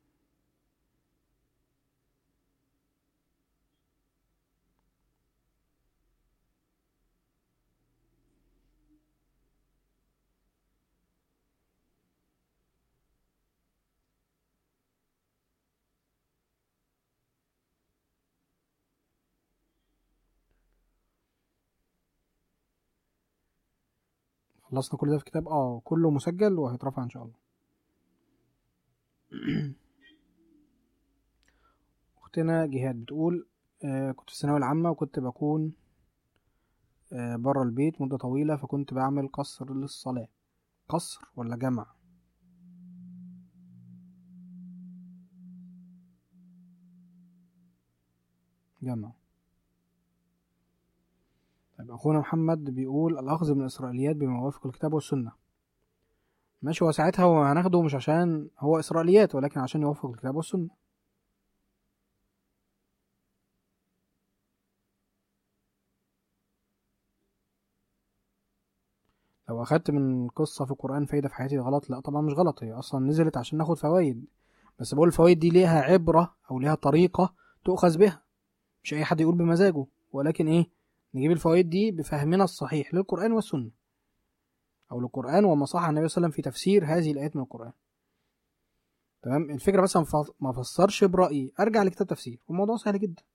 خلصنا كل ده في كتاب اه كله مسجل وهيترفع ان شاء الله اختنا جهاد بتقول آه كنت في الثانوية العامة وكنت بكون آه بره البيت مدة طويلة فكنت بعمل قصر للصلاة قصر ولا جمع جمع طيب أخونا محمد بيقول الأخذ من الإسرائيليات بما يوافق الكتاب والسنة ماشي هو ساعتها هو هناخده مش عشان هو إسرائيليات ولكن عشان يوافق الكتاب والسنة لو لو اخدت من قصه في القران فايده في حياتي غلط لا طبعا مش غلط هي اصلا نزلت عشان ناخد فوائد بس بقول الفوائد دي ليها عبره او ليها طريقه تؤخذ بها مش اي حد يقول بمزاجه ولكن ايه نجيب الفوائد دي بفهمنا الصحيح للقران والسنه او للقران وما صح عن النبي صلى الله عليه وسلم في تفسير هذه الايات من القران تمام الفكره بس ما ف- ما افسرش برايي ارجع لكتاب تفسير والموضوع سهل جدا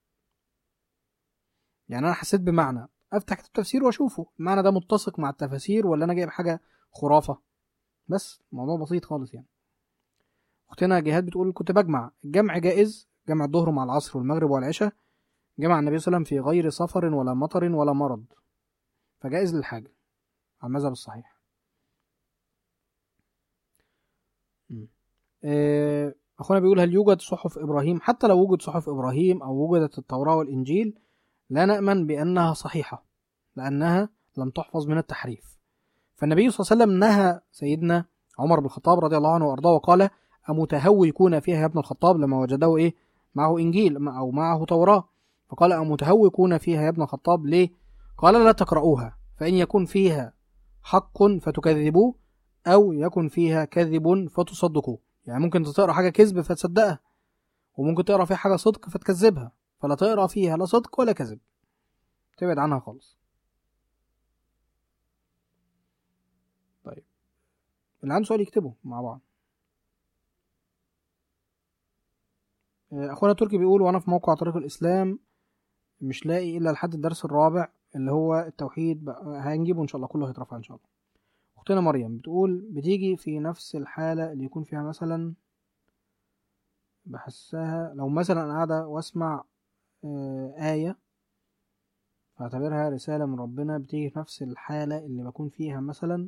يعني انا حسيت بمعنى افتح كتاب تفسير واشوفه المعنى ده متسق مع التفاسير ولا انا جايب حاجه خرافه بس الموضوع بسيط خالص يعني اختنا جهاد بتقول كنت بجمع الجمع جائز جمع الظهر مع العصر والمغرب والعشاء جمع النبي صلى الله عليه وسلم في غير سفر ولا مطر ولا مرض فجائز للحاجه على المذهب الصحيح م. آه، اخونا بيقول هل يوجد صحف ابراهيم حتى لو وجد صحف ابراهيم او وجدت التوراه والانجيل لا نامن بانها صحيحه لانها لم تحفظ من التحريف فالنبي صلى الله عليه وسلم نهى سيدنا عمر بن الخطاب رضي الله عنه وارضاه وقال امتهوكون فيها يا ابن الخطاب لما وجده ايه معه انجيل او معه توراه فقال امتهوكون فيها يا ابن الخطاب ليه قال لا تقرؤوها فان يكن فيها حق فتكذبوه او يكن فيها كذب فتصدقوه يعني ممكن تقرا حاجه كذب فتصدقها وممكن تقرا فيها حاجه صدق فتكذبها فلا تقرا فيها لا صدق ولا كذب تبعد عنها خالص طيب اللي عنده سؤال يكتبه مع بعض آه، اخونا تركي بيقول وانا في موقع طريق الاسلام مش لاقي الا لحد الدرس الرابع اللي هو التوحيد بقى هنجيبه ان شاء الله كله هيترفع ان شاء الله اختنا مريم بتقول بتيجي في نفس الحالة اللي يكون فيها مثلا بحسها لو مثلا أنا قاعدة واسمع آه، آية فاعتبرها رسالة من ربنا بتيجي في نفس الحالة اللي بكون فيها مثلا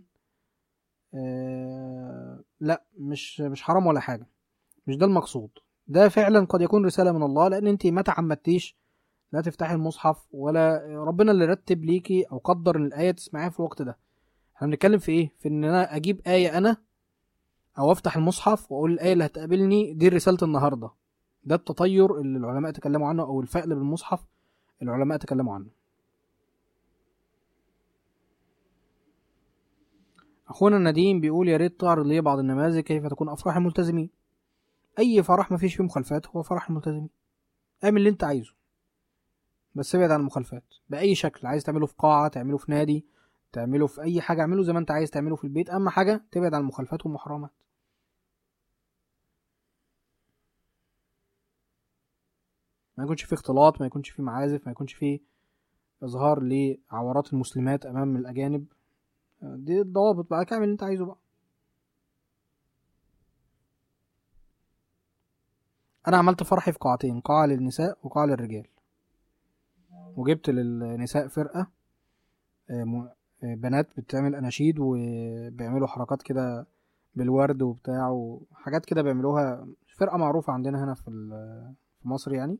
آه، لا مش مش حرام ولا حاجة مش ده المقصود ده فعلا قد يكون رسالة من الله لأن انت ما تعمدتيش لا تفتحي المصحف ولا ربنا اللي رتب ليكي أو قدر إن الآية تسمعيها في الوقت ده احنا بنتكلم في ايه في ان انا اجيب آية انا او افتح المصحف واقول الآية اللي هتقابلني دي رسالة النهاردة ده التطير اللي العلماء تكلموا عنه او الفأل بالمصحف العلماء تكلموا عنه اخونا نديم بيقول يا ريت تعرض لي بعض النماذج كيف تكون افراح الملتزمين اي فرح ما فيش فيه مخالفات هو فرح الملتزمين اعمل اللي انت عايزه بس ابعد عن المخالفات باي شكل عايز تعمله في قاعه تعمله في نادي تعمله في اي حاجه اعمله زي ما انت عايز تعمله في البيت اهم حاجه تبعد عن المخالفات والمحرمات ما يكونش فيه اختلاط ما يكونش فيه معازف ما يكونش فيه اظهار لعورات المسلمات امام الاجانب دي الضوابط بقى اعمل اللي انت عايزه بقى انا عملت فرحي في قاعتين قاعه للنساء وقاعه للرجال وجبت للنساء فرقه آه، م- آه، بنات بتعمل اناشيد وبيعملوا حركات كده بالورد وبتاع وحاجات كده بيعملوها فرقه معروفه عندنا هنا في ال- في مصر يعني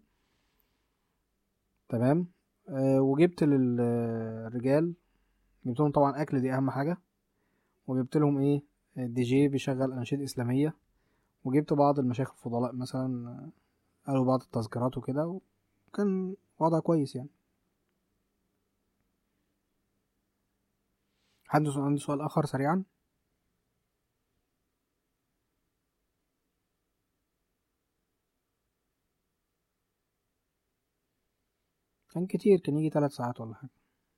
تمام آه، وجبت للرجال جبت لهم طبعا اكل دي اهم حاجه وجبت لهم ايه دي جي بيشغل اناشيد اسلاميه وجبت بعض المشايخ الفضلاء مثلا آه، قالوا بعض التذكيرات وكده وكان وضع كويس يعني حد سؤال- عنده سؤال اخر سريعا كان كتير كان يجي ثلاث ساعات ولا حاجه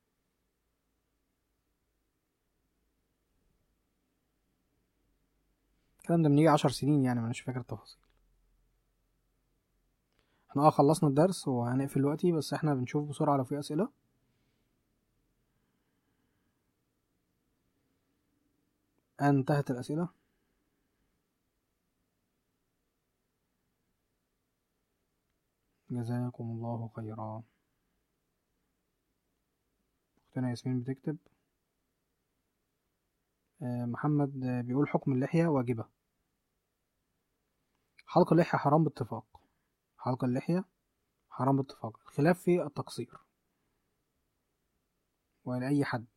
الكلام ده من يجي عشر سنين يعني مش فاكر التفاصيل احنا اه خلصنا الدرس وهنقفل دلوقتي بس احنا بنشوف بسرعة لو في أسئلة انتهت الأسئلة جزاكم الله خيرا أختنا ياسمين بتكتب آه، محمد آه، بيقول حكم اللحية واجبة حلق اللحية حرام باتفاق حلق اللحية حرام باتفاق الخلاف في التقصير وإلى أي حد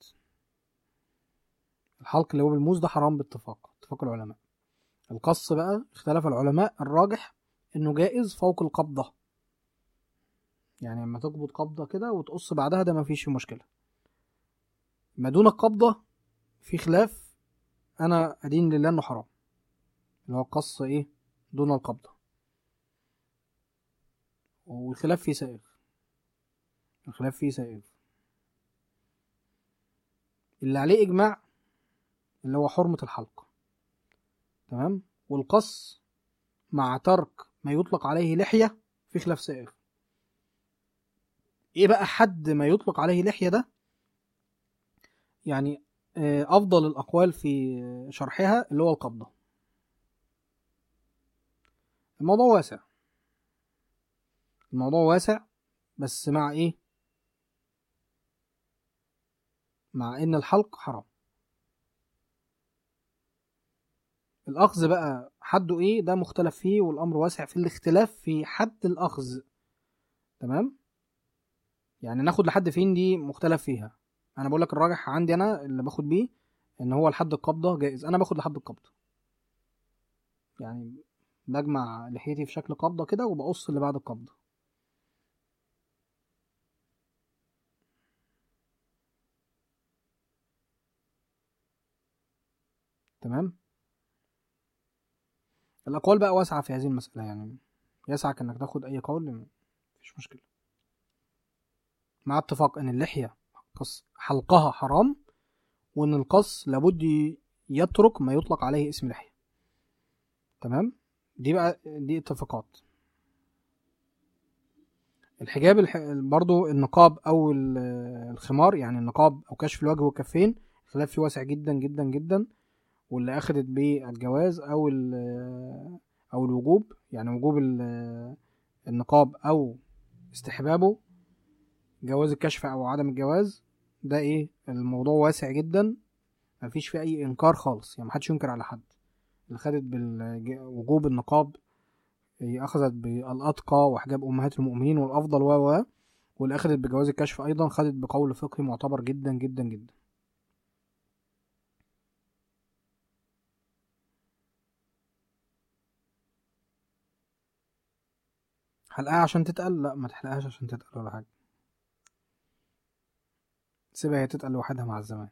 الحلق اللي هو بالموز ده حرام باتفاق اتفاق العلماء القص بقى اختلف العلماء الراجح انه جائز فوق القبضة يعني لما تقبض قبضة كده وتقص بعدها ده مفيش فيه مشكلة ما دون القبضة في خلاف انا ادين لله انه حرام اللي هو القص ايه دون القبضة والخلاف فيه سائغ الخلاف فيه سائغ اللي عليه اجماع اللي هو حرمة الحلق تمام والقص مع ترك ما يطلق عليه لحية في خلاف سائغ ايه بقى حد ما يطلق عليه لحية ده يعني آه، افضل الاقوال في شرحها اللي هو القبضة الموضوع واسع الموضوع واسع بس مع ايه مع ان الحلق حرام الاخذ بقى حده ايه ده مختلف فيه والامر واسع في الاختلاف في حد الاخذ تمام يعني ناخد لحد فين دي مختلف فيها انا بقول لك الراجح عندي انا اللي باخد بيه ان هو لحد القبضه جائز انا باخد لحد القبضه يعني بجمع لحيتي في شكل قبضه كده وبقص اللي بعد القبضه تمام الأقوال بقى واسعة في هذه المسألة يعني يسعك إنك تاخد أي قول مفيش مشكلة مع اتفاق إن اللحية قص حلقها حرام وإن القص لابد يترك ما يطلق عليه اسم لحية تمام دي بقى دي اتفاقات الحجاب الح... برضو النقاب أو ال- الخمار يعني النقاب أو كشف الوجه والكفين الخلاف فيه واسع جدا جدا جدا واللي أخدت بالجواز أو ال- أو الوجوب يعني وجوب ال- النقاب أو استحبابه جواز الكشف أو عدم الجواز ده إيه الموضوع واسع جدا مفيش فيه أي إنكار خالص يعني محدش ينكر على حد اللي خدت بوجوب النقاب هي أخذت بالأتقى وحجاب أمهات المؤمنين والأفضل و و واللي أخدت بجواز الكشف أيضا خدت بقول فقهي معتبر جدا جدا جدا حلقها عشان تتقل لا ما تحلقهاش عشان تتقل ولا حاجة سيبها هي تتقل لوحدها مع الزمان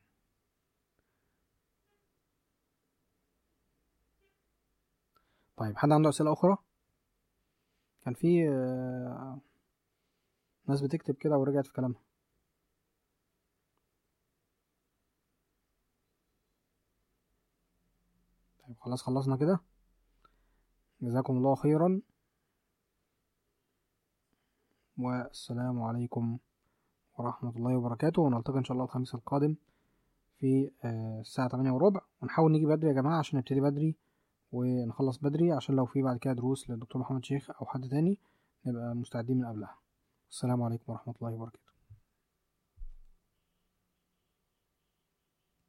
طيب حد عنده أسئلة أخرى؟ كان في آه، ناس بتكتب كده ورجعت في كلامها طيب خلاص خلصنا كده جزاكم الله خيرا والسلام عليكم ورحمة الله وبركاته ونلتقي إن شاء الله الخميس القادم في آه، الساعة تمانية وربع ونحاول نيجي بدري يا جماعة عشان نبتدي بدري ونخلص بدري عشان لو في بعد كده دروس للدكتور محمد شيخ أو حد تاني نبقى مستعدين من قبلها السلام عليكم ورحمة الله وبركاته